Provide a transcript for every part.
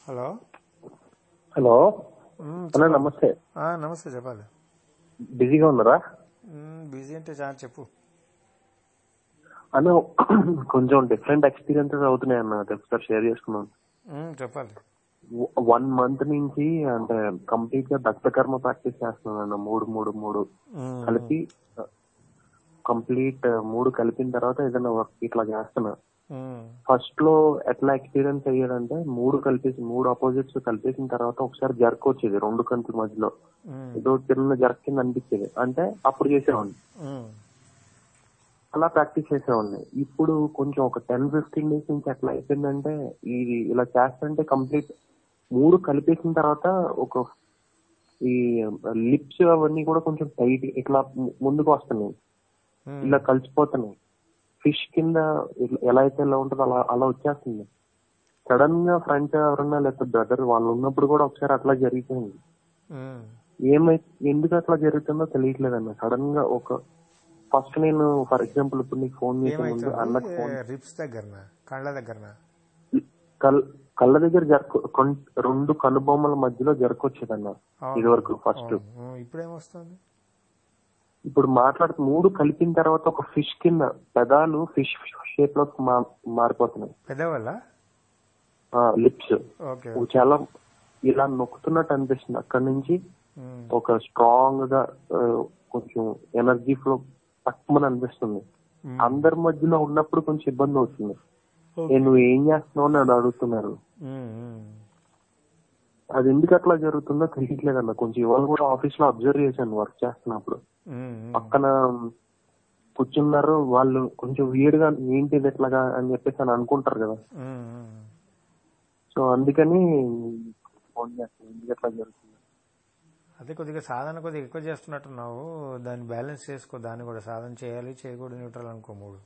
Hello hello మ్మ్, అన్న నమస్తే ఆ, నమస్తే చెప్పాలి బిజీగా ఉన్నారా బిజీ అంటే చాలా చెప్పు అన్న కొంచెం డిఫరెంట్ ఎక్స్పీరియన్సెస్ అవుతున్నాయి అన్న అది ఒకసారి షేర్ చేసుకున్నాను మ్మ్, చెప్పాలి వన్ మంత్ నుంచి అంటే కంప్లీట్ గా దత్త కర్మ ప్రాక్టీస్ చేస్తున్నాను అన్న మూడు మూడు మూడు మ్మ్, కలిపి కంప్లీట్ మూడు కలిపిన తర్వాత ఏదైనా వర్క్ ఇట్లా చేస్తున్నా మ్మ్, ఫస్ట్ లో ఎట్లా ఎక్స్పీరియన్స్ అయ్యాడంటే మూడు కలిపేసి మూడు అపోజిట్స్ కలిపేసిన తర్వాత ఒకసారి జర్క్ వచ్చేది రెండు కంతుల మధ్యలో మ్మ్, ఏదో చిన్న జర్క్ కింద అనిపించేది అంటే అప్పుడు చేసేవాడిని మ్మ్, అలా ప్రాక్టీస్ చేసేవాడిని ఇప్పుడు కొంచెం ఒక టెన్ ఫిఫ్టీన్ డేస్ నుంచి ఎట్లా అయిపోయిందంటే ఇది ఇలా చేస్తుంటే కంప్లీట్ మూడు కలిపేసిన తర్వాత ఒక ఈ లిప్స్ అవన్నీ కూడా కొంచెం టైట్ ఇట్లా ము- ముందుకు వస్తున్నాయి మ్మ్. ఇలా కలిసిపోతున్నాయి ఫిష్ కింద ఇట్లా ఎలా అయితే ఎలా ఉంటుందో అలా అలా వచ్చేస్తుంది సడన్ గా ఫ్రెండ్స్ ఎవరన్నా లేకపోతే బ్రదర్ వాళ్ళు ఉన్నప్పుడు కూడా ఒకసారి అట్లా జరిగిపోయింది మ్మ్. ఏమై ఎందుకు అట్లా జరుగుతుందో తెలియట్లేదన్న సడన్ గా ఒక ఫస్ట్ నేను ఫర్ ఎగ్జాంపుల్ ఇప్పుడు నీకు ఫోన్ చేసే ముందు అన్నకు ఫోన్ ఏమైతుంది రిప్స్ దగ్గరనా కళ్ళ దగ్గరనా కల్ కళ్ళ దగ్గర జరుకు కొన్- రెండు కనుబొమ్మల మధ్యలో జరకొచ్చేదన్న అవును. ఇది వరకు ఫస్ట్ అవును. మ్మ్, ఇప్పుడేమొస్తుంది ఇప్పుడు మాట్లాడుతూ మూడు కలిపిన తర్వాత ఒక ఫిష్ కింద పెదాలు ఫిష్ షేప్ లో మా- మారిపోతున్నాయి పెద్దవాళ్ళ లిప్స్ ఓకే చాలా ఇలా నొక్కుతున్నట్టు అనిపిస్తుంది అక్కడ నుంచి మ్మ్, ఒక స్ట్రాంగ్ గా ఆ, కొంచెం ఎనర్జీ ఫ్లో తక్కువని అనిపిస్తుంది మ్మ్. అందరి మధ్యలో ఉన్నప్పుడు కొంచెం ఇబ్బంది అవుతుంది ఓకే. "ఏ, నువ్వు ఏం చేస్తున్నావు అని నన్ను అడుగుతున్నారు మ్మ్, మ్మ్. అది ఎందుకు అట్లా జరుగుతుందో తెలియట్లేదన్న కొంచెం ఇవాళ కూడా ఆఫీస్ లో అబ్జర్వ్ చేశాను వర్క్ చేస్తున్నప్పుడు మ్మ్, మ్మ్. పక్కన కూర్చున్నారు వాళ్ళు కొంచెం వీడ్ గా ఏంటిది ఎట్లాగా అని చెప్పేసి అని అనుకుంటారు కదా మ్మ్, మ్మ్. సో అందుకని ఫోన్ చేస్తాను ఎందుకు ఎట్లా జరుగుతుంది అదే కొద్దిగా సాధన కొద్దిగా ఎక్కువ చేస్తున్నట్టున్నావు దాన్ని బ్యాలెన్స్ చేసుకో దాన్ని కూడా సాధన చేయాలి చేయకూడదు న్యూట్రల్ అనుకో మూడు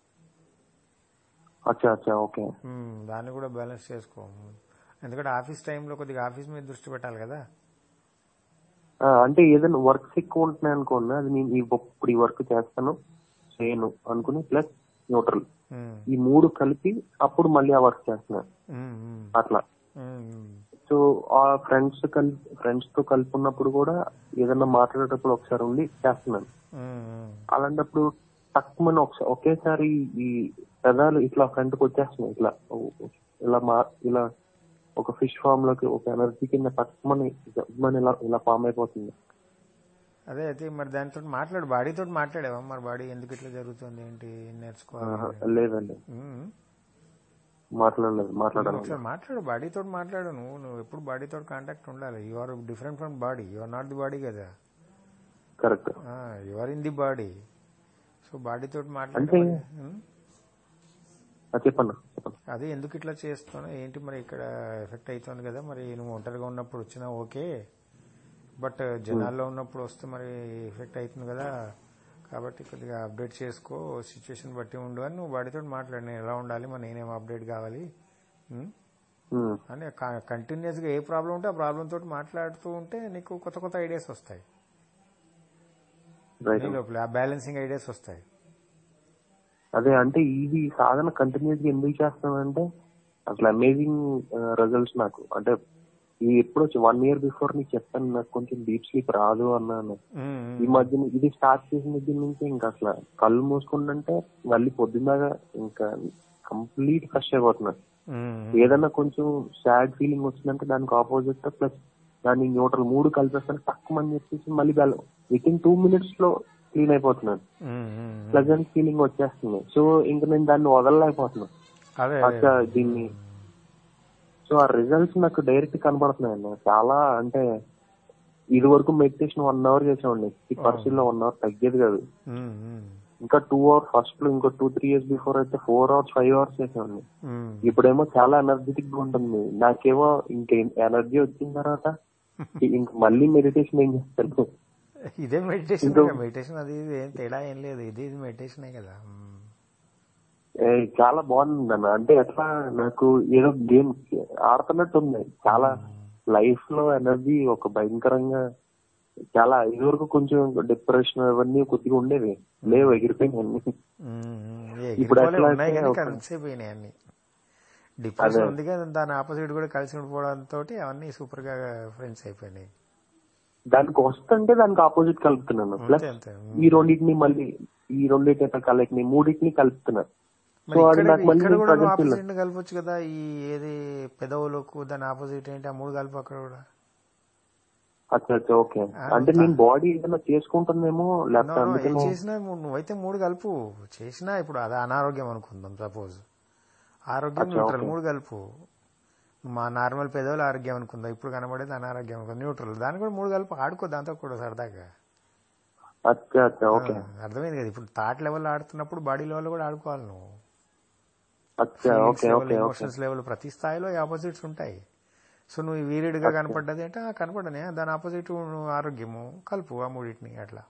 అచ్చా అచ్చా ఓకే మ్మ్, దాన్ని కూడా బ్యాలెన్స్ చేసుకో ఎందుకంటే ఆఫీస్ టైంలో కొద్దిగా ఆఫీస్ మీద దృష్టి పెట్టాలి కదా ఆ, అంటే ఏదైనా వర్క్స్ ఎక్కువ ఉంటున్నాయి అనుకోండి అది నేను ఈ- ఇప్పుడు ఈ వర్క్ చేస్తాను చేయను అనుకుని ప్లస్ న్యూట్రల్ మ్మ్, ఈ మూడు కలిపి అప్పుడు మళ్ళీ ఆ వర్క్ చేస్తున్నా మ్మ్, మ్మ్, అట్లా మ్మ్, మ్మ్. సో ఆ ఫ్రెండ్స్ కలిపి ఫ్రెండ్స్ తో కలుపున్నప్పుడు కూడా ఏదైనా మాట్లాడేటప్పుడు ఒకసారి ఉండి చేస్తున్నాను మ్మ్, మ్మ్. అలాంటప్పుడు తక్కువ ఒకసారి ఒకేసారి ఈ పెదాలు ఇట్లా ఫ్రంట్కి వచ్చేస్తున్నాయి ఇట్లా ఇలా మా ఇలా ఒక ఫిష్ ఫామ్ లోకి ఒక ఎనర్జీ కింద తక్కువని ఇలా ఇలా ఫామ్ అయిపోతుంది అదే అయితే మరి దానితో మాట్లాడు బాడీతో మాట్లాడేవా మరి బాడీ ఎందుకు ఇట్లా జరుగుతుంది ఏంటి ఏం నేర్చుకోవాలి ఆహా, లేదండి మ్మ్. మాట్లాడలేదు మాట్లాడాలి ఒకసారి మాట్లాడు బాడీతో మాట్లాడు నువ్వు నువ్వు ఎప్పుడు బాడీతో కాంటాక్ట్ ఉండాలి you are different from body you are not the body కదా correct you are in the body so బాడీతో అంటే- మాట్లాడే చెప్పన్నా చెప్పండి అదే ఎందుకు ఇట్లా చేస్తున్నావు ఏంటి మరి ఇక్కడ ఎఫెక్ట్ అవుతుంది కదా మరి నువ్వు ఒంటరిగా ఉన్నప్పుడు వచ్చినా ఓకే బట్ జనాల్లో ఉన్నప్పుడు వస్తే మరి ఎఫెక్ట్ అవుతుంది కదా కాబట్టి కొద్దిగా అప్డేట్ చేసుకో సిచ్యువేషన్ బట్టి ఉండు అని నువ్వు బాడీతో మాట్లాడు నేను ఎలా ఉండాలి మరి నేనేం అప్డేట్ కావాలి ఉం? ఉమ్, అని కంటిన్యూస్ గా ఏ ప్రాబ్లం ఉంటే ఆ ప్రాబ్లం తోటి మాట్లాడుతూ ఉంటే నీకు కొత్త కొత్త ఐడియాస్ వస్తాయి రైట్ నీ లోపల ఆ బ్యాలెన్సింగ్ ఐడియాస్ వస్తాయి అదే అంటే ఇది సాధన కంటిన్యూస్ గా ఎందుకు చేస్తానంటే అసలు అమేజింగ్ రిజల్ట్స్ నాకు అంటే ఇది ఎప్పుడు వచ్చి వన్ ఇయర్ బిఫోర్ నీకు చెప్పాను నాకు కొంచెం డీప్ స్లీప్ రాదు అన్నాను ఉం, ఈ మధ్య ఇది స్టార్ట్ చేసిన దగ్గర నుంచి ఇంకా అసలు కళ్ళు మూసుకుంటుంటే మళ్ళీ పొద్దున్నగా ఇంకా కంప్లీట్ ఫ్రెష్ అయిపోతున్నాను ఉం, ఏదన్నా కొంచెం సాడ్ ఫీలింగ్ వచ్చిందంటే దానికి ఆపోజిట్ ప్లస్ దాన్ని న్యూట్రల్ మూడు కలిపేస్తాను తక్కువ అని చెప్పేసి మళ్ళీ విత్ ఇన్ టూ మినిట్స్ లో క్లీన్ అయిపోతున్నాను ఉం, ఉం, ఉం. ప్లెజెంట్ ఫీలింగ్ వచ్చేస్తుంది సో ఇంకా నేను దాన్ని వదలలేకపోతున్నాను అదే అచ్చా దీన్ని సో ఆ రిజల్ట్స్ నాకు డైరెక్ట్ కనబడుతున్నాయి అన్న చాలా అంటే ఇది వరకు మెడిటేషన్ వన్ అవర్ చేసామండి ఈ పరిస్థితిలో వన్ అవర్ తగ్గేది కాదు ఉం, ఉం, ఇంకా టూ అవర్స్ ఫస్ట్ లో ఇంకో టూ త్రీ ఇయర్స్ బిఫోర్ అయితే ఫోర్ అవర్స్ ఫైవ్ అవర్స్ చేసామండి ఉం. ఇప్పుడేమో చాలా ఎనర్జెటిక్ గా ఉంటుంది నాకేమో ఇంకా ఎనర్జీ వచ్చిన తర్వాత ఇంక మళ్ళీ మెడిటేషన్ ఏం చేస్తాను ఇదే మెడిటేషన్ ఇంకో- మెడిటేషన్ అది ఇది ఏం తేడా ఏం లేదు ఇది ఇది మెడిటేషనే కదా ఉం. ఏ, చాలా బాగుంది అన్న అంటే ఎట్లా నాకు ఏదో గేమ్ ఆడుతున్నట్టు ఉంది చాలా లైఫ్ లో ఎనర్జీ ఒక భయంకరంగా చాలా ఇది వరకు కొంచెం డిప్రెషన్ అవన్నీ కొద్దిగా ఉండేవి లేవు ఎగిరిపోయినాయి అన్ని ఉం, ఉం. ఏ, ఇప్పుడు ఎగిరిపోలే ఎట్లా ఉన్నాయి అయితే కానీ ఒక- కలిసిపోయినాయి అన్ని డిప్రెషన్ ఉంది కదా దాని ఆపోజిట్ కూడా కలిసి ఉండిపోవడంతో అవన్నీ సూపర్ గా ఫ్రెండ్స్ అయిపోయినాయి దానికి వస్తుంటే దానికి ఆపోజిట్ కలుపుతున్నాను ప్లస్ అంతే ఈ రెండింటిని మళ్ళీ ఈ రెండింటి కలెక్ట్ని మూడింటిని కలుపుతున్నాను మరి సో అది ఇక్కడ నాకు మళ్ళీ ఇక్కడ కూడా project లో- ఆపోజిట్ కలపొచ్చు కదా ఈ ఏది పెదవులకు దాని ఆపోజిట్ ఏంటి ఆ మూడు కలుపు అక్కడ కూడా అచ్చా అచ్చా ఓకే ఆ, అంటే నేను బాడీ ఏదైనా చేసుకుంటుందేమో No, లేకపోతే no, ఏం అందుకని చేసినా ము- నువ్వైతే మూడు కలుపు చేసినా ఇప్పుడు అది అనారోగ్యం అనుకుందాం సపోజ్ ఆరోగ్యం అచ్చా, న్యూట్రల్ ఓకే. మూడు కలుపు మా నార్మల్ పెదవులు ఆరోగ్యం అనుకుందాం ఇప్పుడు కనబడేది అనారోగ్యం అనుకుందాం న్యూట్రల్ దాన్ని కూడా మూడు కలుపు ఆడుకో దాంతో కూడా సరదాగా అచ్చా అచ్చా ఓకే ఆ, అర్థమైంది కదా ఇప్పుడు థాట్ లెవెల్ ఆడుతున్నప్పుడు బాడీ లెవెల్ కూడా ఆడుకోవాలి నువ్వు అచ్చా okay okay okay emotions level ప్రతి స్థాయిలో ఆపోజిట్స్ ఉంటాయి సో నువ్వు వీరుడిగా కనపడ్డది అంటే ఆ, కనపడనే దాని ఆపోజిట్ ఆరోగ్యము కలుపు ఆ మూడింటిని అట్లా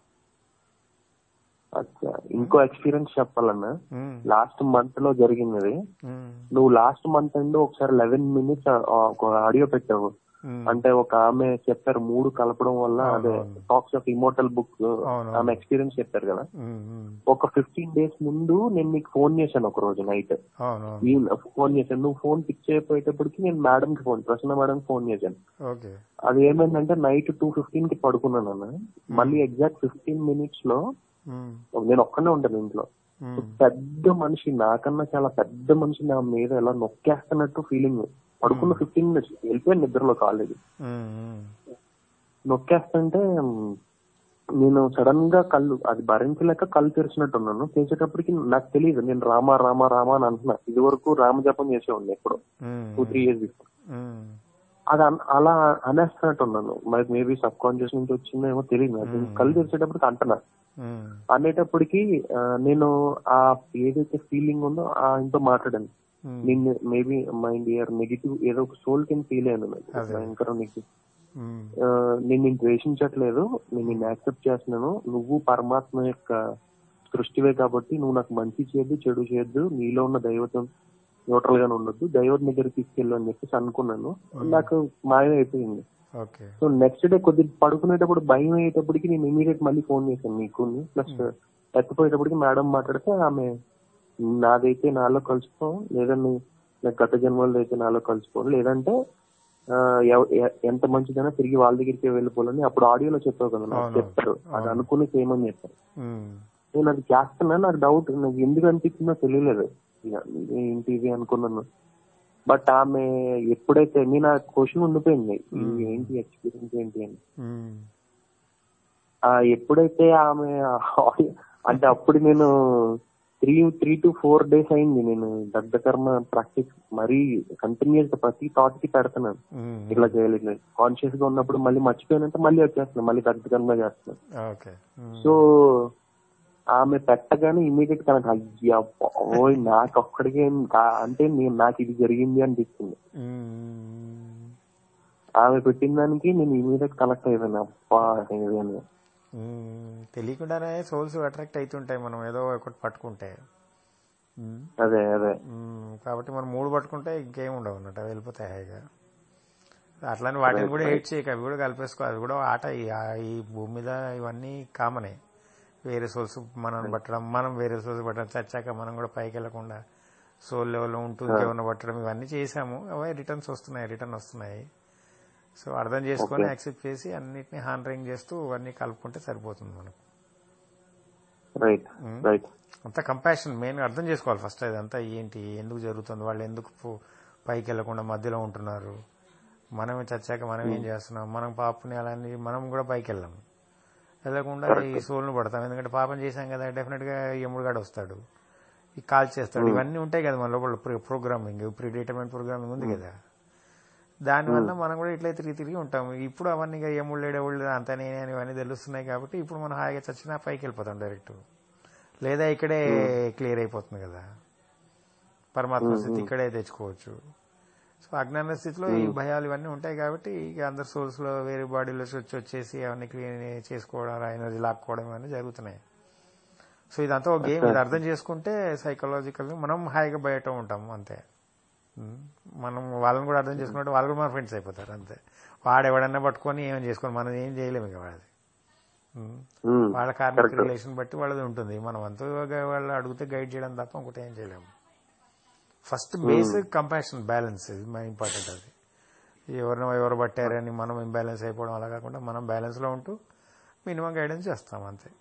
అచ్చా ఇంకో ఎక్స్పీరియన్స్ చెప్పాలన్నా ఉమ్, లాస్ట్ మంత్ లో జరిగినది ఉమ్, నువ్వు లాస్ట్ మంత్ అండ్ ఒకసారి లెవెన్ మినిట్స్ ఒక ఆడియో పెట్టావు ఉమ్. అంటే ఒక ఆమె చెప్పారు మూడు కలపడం వల్ల అవును, అదే అవును. టాక్స్ ఆఫ్ ఇమోటల్ బుక్ అవును. ఆమె ఎక్స్పీరియన్స్ చెప్పారు కదా ఉమ్, ఉమ్. ఒక ఫిఫ్టీన్ డేస్ ముందు నేను నీకు ఫోన్ చేశాను ఒక రోజు నైట్ అవును ఫోన్ చేశాను నువ్వు ఫోన్ పిక్ చేయకపోయేటప్పటికి నేను మేడం కి ఫోన్ ప్రసన్న మేడం ఫోన్ చేశాను ఓకే అది ఏమైందంటే నైట్ టూ ఫిఫ్టీన్ కి పడుకున్నాను అన్న మళ్ళీ ఎగ్జాక్ట్ ఫిఫ్టీన్ మినిట్స్ లో ఉమ్, నేను ఒక్కనే ఉంటాను ఇంట్లో ఉమ్, పెద్ద మనిషి నాకన్నా చాలా పెద్ద మనిషి నా మీద ఎలా నొక్కేస్తున్నట్టు ఫీలింగ్ పడుకున్న ఫిఫ్టీన్ మినిట్స్ వెళ్ళిపోయాను నిద్రలో కాలేజ్ ఉమ్, ఉమ్. నొక్కేస్తుంటే మ్, నేను సడన్ గా కళ్ళు అది భరించలేక కళ్ళు తెరిచినట్టున్నాను తెరిచేటప్పటికి నాకు తెలియదు నేను రామా రామా రామా అని అంటున్నా ఇది వరకు రామజపం చేసేవాడిని ఎప్పుడు ఉమ్, టూ త్రీ ఇయర్స్ బిఫోర్ ఉమ్, అది అన్- అలా అనేస్తున్నట్టున్నాను మరి మేబీ సబ్ కాన్షియస్ నుంచి వచ్చిందేమో తెలియదు నాకు మ్మ్. కళ్ళు తెరిచేటప్పటికి అంటున్నా ఉమ్, అనేటప్పటికి ఆ, నేను ఆ ఏదైతే ఫీలింగ్ ఉందో ఆ ఆయనతో మాట్లాడాను ఉమ్, నిన్ను మేబీ మైండ్ ఇయర్ నెగిటివ్ ఏదో ఒక సోల్ కింద ఫీల్ అయ్యాను నాకు. అదే. భయంకరం నీకు ఉమ్, ఆ, నేను నిన్ను ద్వేషించట్లేదు నేను నిన్ను యాక్సెప్ట్ చేస్తున్నాను నువ్వు పరమాత్మ యొక్క సృష్టివే కాబట్టి నువ్వు నాకు మంచి చేయొద్దు చెడు చేయొద్దు నీలో ఉన్న దైవతం న్యూట్రల్ గానే ఉండొద్దు దైవం దగ్గర తీసుకెళ్ళు అని చెప్పేసి అనుకున్నాను నాకు మాయం అయిపోయింది ఓకే సో నెక్స్ట్ డే కొద్దిగా పడుకునేటప్పుడు భయం అయ్యేటప్పటికి నేను ఇమీడియట్ మళ్ళీ ఫోన్ చేశాను నీకు ప్లస్ ఎత్తిపోయేటప్పటికి మేడం మాట్లాడితే ఆమె నాదైతే నాలో కలుసుకో లేదండి నాకు గత జన్మలో అయితే నాలో కలుసుకో లేదంటే ఆ, ఎవ- ఎ- ఎంత మంచిదైనా తిరిగి వాళ్ళ దగ్గరికి వెళ్ళిపోవాలని అప్పుడు ఆడియోలో చెప్పావు కదా నాకు అవును. చెప్పారు అది అనుకుని చేయమని చెప్పారు ఉమ్, నేను అది చేస్తున్నా నాకు డౌట్ నాకు ఎందుకు అనిపించిందో తెలియలేదు ఇక ఏంటి ఇది అనుకున్నాను బట్ ఆమె ఎప్పుడైతే నేను ఆ క్వశ్చన్ ఉండిపోయింది ఇది ఏంటి ఎక్స్పీరియన్స్ ఏంటి అని ఉమ్, ఆ ఎప్పుడైతే ఆమె audio- అంటే అప్పుడు నేను three three to four days అయింది నేను దగ్ధ కర్మ ప్రాక్టీస్ మరీ కంటిన్యూస్ ప్రతి థాట్ కి పెడుతున్నాను ఉమ్, ఇట్లా చేయలేదు కాన్షియస్ గా ఉన్నప్పుడు మళ్ళీ మర్చిపోయినంటే మళ్ళీ వచ్చేస్తున్నాను మళ్ళీ దగ్ధ కర్మ చేస్తున్నాను ఓకే ఉమ్, సో ఆమె పెట్టగానే ఇమీడియట్ గా నాకు అయ్యా ఓయ్ నాకు ఒక్కడికే కా- అంటే నేను నాకు ఇది జరిగింది అనిపిస్తుంది ఉమ్, ఆమె పెట్టిన దానికి నేను ఇమీడియట్ కనెక్ట్ అయిపోయాను అప్పా ఇది అని ఉమ్, తెలియకుండానే సోల్స్ అట్రాక్ట్ అవుతుంటాయి మనం ఏదో ఒకటి పట్టుకుంటే ఉమ్, అదే అదే ఉమ్, కాబట్టి మనం మూడు పట్టుకుంటే ఇంకేం ఉండవు అన్నట్టు అవి వెళ్ళిపోతాయి హాయిగా అట్లానే వాటిని కూడా హేట్ చేయక అవి కూడా కలిపేసుకో అవి కూడా ఆట ఈ- ఆ- ఈ భూమి మీద ఇవన్నీ కామనే వేరే సోల్స్ మనం పట్టడం మనం వేరే సోల్స్ పట్టడం చచ్చాక మనం కూడా పైకి వెళ్లకుండా సోల్ లెవెల్లో ఉంటూ ఇంకేమన్నా పట్టడం ఇవన్నీ చేసాము అవే రిటర్న్స్ వస్తున్నాయి రిటర్న్ వస్తున్నాయి సో అర్థం చేసుకొని Okay. యాక్సెప్ట్ చేసి అన్నిటిని హాండరింగ్ చేస్తూ అన్ని కలుపుకుంటే సరిపోతుంది మనకు రైట్ Mm. రైట్ అంతా కంపాషన్ మెయిన్ అర్థం చేసుకోవాలి ఫస్ట్ అదంతా ఏంటి ఎందుకు జరుగుతుంది వాళ్ళు ఎందుకు పో- పైకి వెళ్లకుండా మధ్యలో ఉంటున్నారు మనమే చచ్చాక మనం ఏం చేస్తున్నాం మనం పాపని అలాని మనం కూడా పైకి వెళ్ళాం వెళ్ళకుండా ఈ సోల్ను పడతాం ఎందుకంటే పాపం చేశాం కదా డెఫినెట్ గా యముడు గాడు వస్తాడు ఈ కాల్ చేస్తాడు ఇవన్నీ ఉంటాయి కదా మన లోపల ప్రోగ్రామింగ్ ప్రీ డేటమెంట్ ప్రోగ్రామింగ్ ఉంది కదా దానివల్ల మనం కూడా ఇట్లా తిరిగి తిరిగి ఉంటాం ఇప్పుడు అవన్నీ ఇక ఏముళ్ళు ఏడేవుళ్ళు అంతా నేనే అని ఇవన్నీ తెలుస్తున్నాయి కాబట్టి ఇప్పుడు మనం హాయిగా చచ్చినా పైకి వెళ్ళిపోతాం డైరెక్ట్ లేదా ఇక్కడే క్లియర్ అయిపోతుంది కదా పరమాత్మ స్థితి ఇక్కడే తెచ్చుకోవచ్చు సో అజ్ఞాన స్థితిలో ఈ భయాలు ఇవన్నీ ఉంటాయి కాబట్టి ఇక అందరు సోర్స్ లో వేరే బాడీలో వచ్చి వచ్చేసి అవన్నీ క్లీన్ చేసుకోవడం ఎనర్జీ లాక్కోవడం ఇవన్నీ జరుగుతున్నాయి సో ఇదంతా ఒక గేమ్ ఇది అర్థం చేసుకుంటే సైకలాజికల్ మనం హాయిగా బయట ఉంటాం అంతే ఉమ్. మనం వాళ్ళని కూడా అర్థం చేసుకుంటే వాళ్ళు కూడా మన ఫ్రెండ్స్ అయిపోతారు అంతే వాడు ఎవడన్నా పట్టుకొని ఏమని చేసుకొని మనం ఏం చేయలేము ఇక వాడిది ఉమ్. వాళ్ళ కార్మిక రిలేషన్ బట్టి వాళ్ళది ఉంటుంది మనం అంతా వాళ్ళు అడిగితే గైడ్ చేయడం తప్ప ఇంకోటి ఏం చేయలేము ఫస్ట్ బేసిక్ కంపాషన్ బ్యాలెన్స్ ఇది మై ఇంపార్టెంట్ అది ఎవరినో ఎవరు పట్టారని మనం ఇంబ్యాలెన్స్ అయిపోవడం అలా కాకుండా మనం బ్యాలెన్స్ లో ఉంటూ మినిమం గైడెన్స్ చేస్తాం అంతే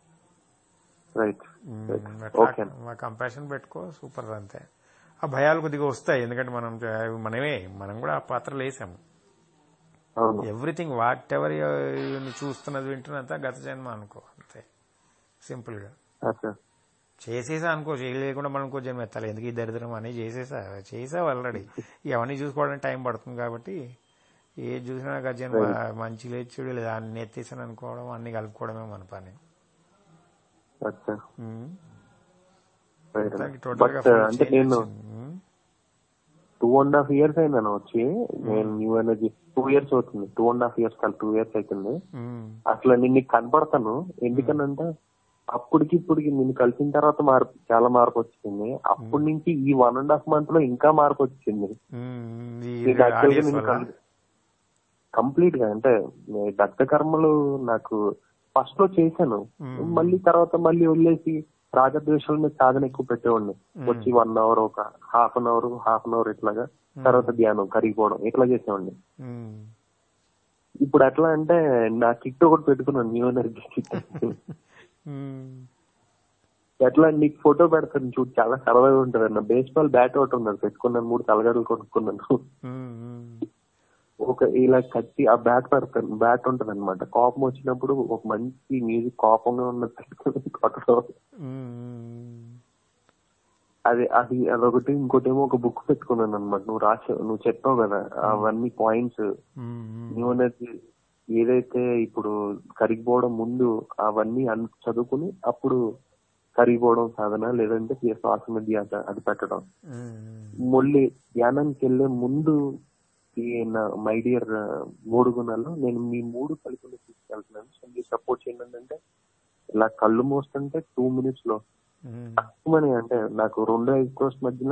రైట్ మ్మ్. ఓకే అట్లా మా కంపాషన్ పెట్టుకో సూపర్ అంతే ఆ భయాలు కొద్దిగా వస్తాయి ఎందుకంటే మనం చ- మనమే మనం కూడా ఆ పాత్రలు వేసాము అవును ఎవ్రీథింగ్ వాట్ ఎవర్ చూస్తున్నది వింటున్నంత గత జన్మ అనుకో అంతే సింపుల్ గా అచ్చా చేసేసా అనుకో చేయలేకుండా మనం ఇంకో జన్మ ఎత్తాలి ఎందుకు ఈ దరిద్రం అని చేసేసా చేసావు ఆల్రెడీ ఇవన్నీ చూసుకోవడానికి టైం పడుతుంది కాబట్టి ఏది చూసినా గత జన్మ మంచి లేదు చెడు లేదు అన్ని ఎత్తేసాను అనుకోవడం అన్ని కలుపుకోవడమే మన పని అచ్చా మ్మ్. రైట్ దానికి టోటల్ గా బట్ full అంటే change నేను వచ్చింది. మ్మ్. టూ అండ్ హాఫ్ ఇయర్స్ అయిందన్న వచ్చి నేను న్యూ ఎనర్జీ టూ ఇయర్స్ అవుతుంది టూ అండ్ హాఫ్ ఇయర్స్ కాదు టూ ఇయర్స్ అవుతుంది మ్మ్. అసలు నేను నీకు కనపడతాను ఎందుకనంటే అప్పటికి ఇప్పటికి నిన్ను కలిసిన తర్వాత మార్పు చాలా మార్పు వచ్చింది అప్పటి నుంచి ఈ వన్ అండ్ హాఫ్ మంత్ లో ఇంకా మార్పు వచ్చింది మ్మ్. ఈ నీకు actually audience నేను వల్ల? కంప్లీట్ గా అంటే నే- దత్త కర్మలు నాకు ఫస్ట్ లో చేశాను మ్మ్. మళ్ళీ తర్వాత మళ్ళీ వదిలేసి రాగద్వేషాల మీద సాధన ఎక్కువ పెట్టేవాడిని వచ్చి వన్ అవర్ ఒక half an hour half an hour ఇట్లాగా తర్వాత ధ్యానం కరిగిపోవడం ఇట్లా చేసేవాడిని మ్మ్. ఇప్పుడు ఎట్లా అంటే నా కిట్ ఒకటి పెట్టుకున్నాను న్యూ ఎనర్జీ కిట్ మ్మ్. ఎట్లా నీకు ఫోటో పెడతాను చూడు చాలా సరదాగా ఉంటది అన్న బేస్బాల్ బ్యాట్ ఒకటి ఉన్నది పెట్టుకున్నాను మూడు తలగడలు కొనుక్కున్నాను మ్మ్. మ్మ్. ఒక ఇలా కట్టి ఆ బ్యాట్ పెడతాను బ్యాట్ ఉంటది అనమాట కోపం వచ్చినప్పుడు ఒక మంచి మ్యూజిక్ కోపంగా ఉన్న పెట్టుకుని కొట్టడం మ్మ్. అది అది అదొకటి ఇంకోటి ఏమో ఒక బుక్ పెట్టుకున్నాను అనమాట నువ్వు రాసే నువ్వు చెప్పావు కదా అవన్నీ పాయింట్స్ మ్మ్. న్యూ ఎనర్జీ ఏదైతే ఇప్పుడు కరిగిపోవడం ముందు అవన్నీ అన్- చదువుకుని అప్పుడు కరిగిపోవడం సాధన లేదంటే శ్వాస మీద ధ్యాస అది పెట్టడం మ్మ్. మళ్ళీ ధ్యానానికి వెళ్లే ముందు ఈ నా మై డియర్ మూడు గుణాలు నేను మీ మూడు కలిపి తీసుకెళ్తున్నాను సో మీరు సపోర్ట్ చేయండి అంటే ఇలా కళ్ళు మూస్తుంటే టూ మినిట్స్ లో మ్మ్. తక్కువని అంటే నాకు రెండు ఐదు క్రోస్ మధ్యన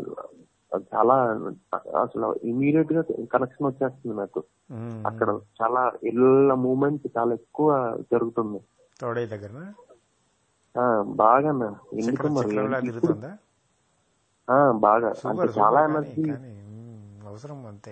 చాలా అసలు ఇమీడియట్ గా కనెక్షన్ వచ్చేస్తుంది నాకు మ్మ్. అక్కడ చాలా ఇళ్ళ మూమెంట్ చాలా ఎక్కువ జరుగుతుంది తోడై దగ్గర ఆ బాగా అన్న. ఎందుకు మరి చక్రంలా ఇప్పుడు- తిరుగుతుందా ఆ, బాగా అంటే సూపర్ చాలా సూపర్ ఎనర్జీ కానీ కానీ, మ్మ్, అవసరం అంతే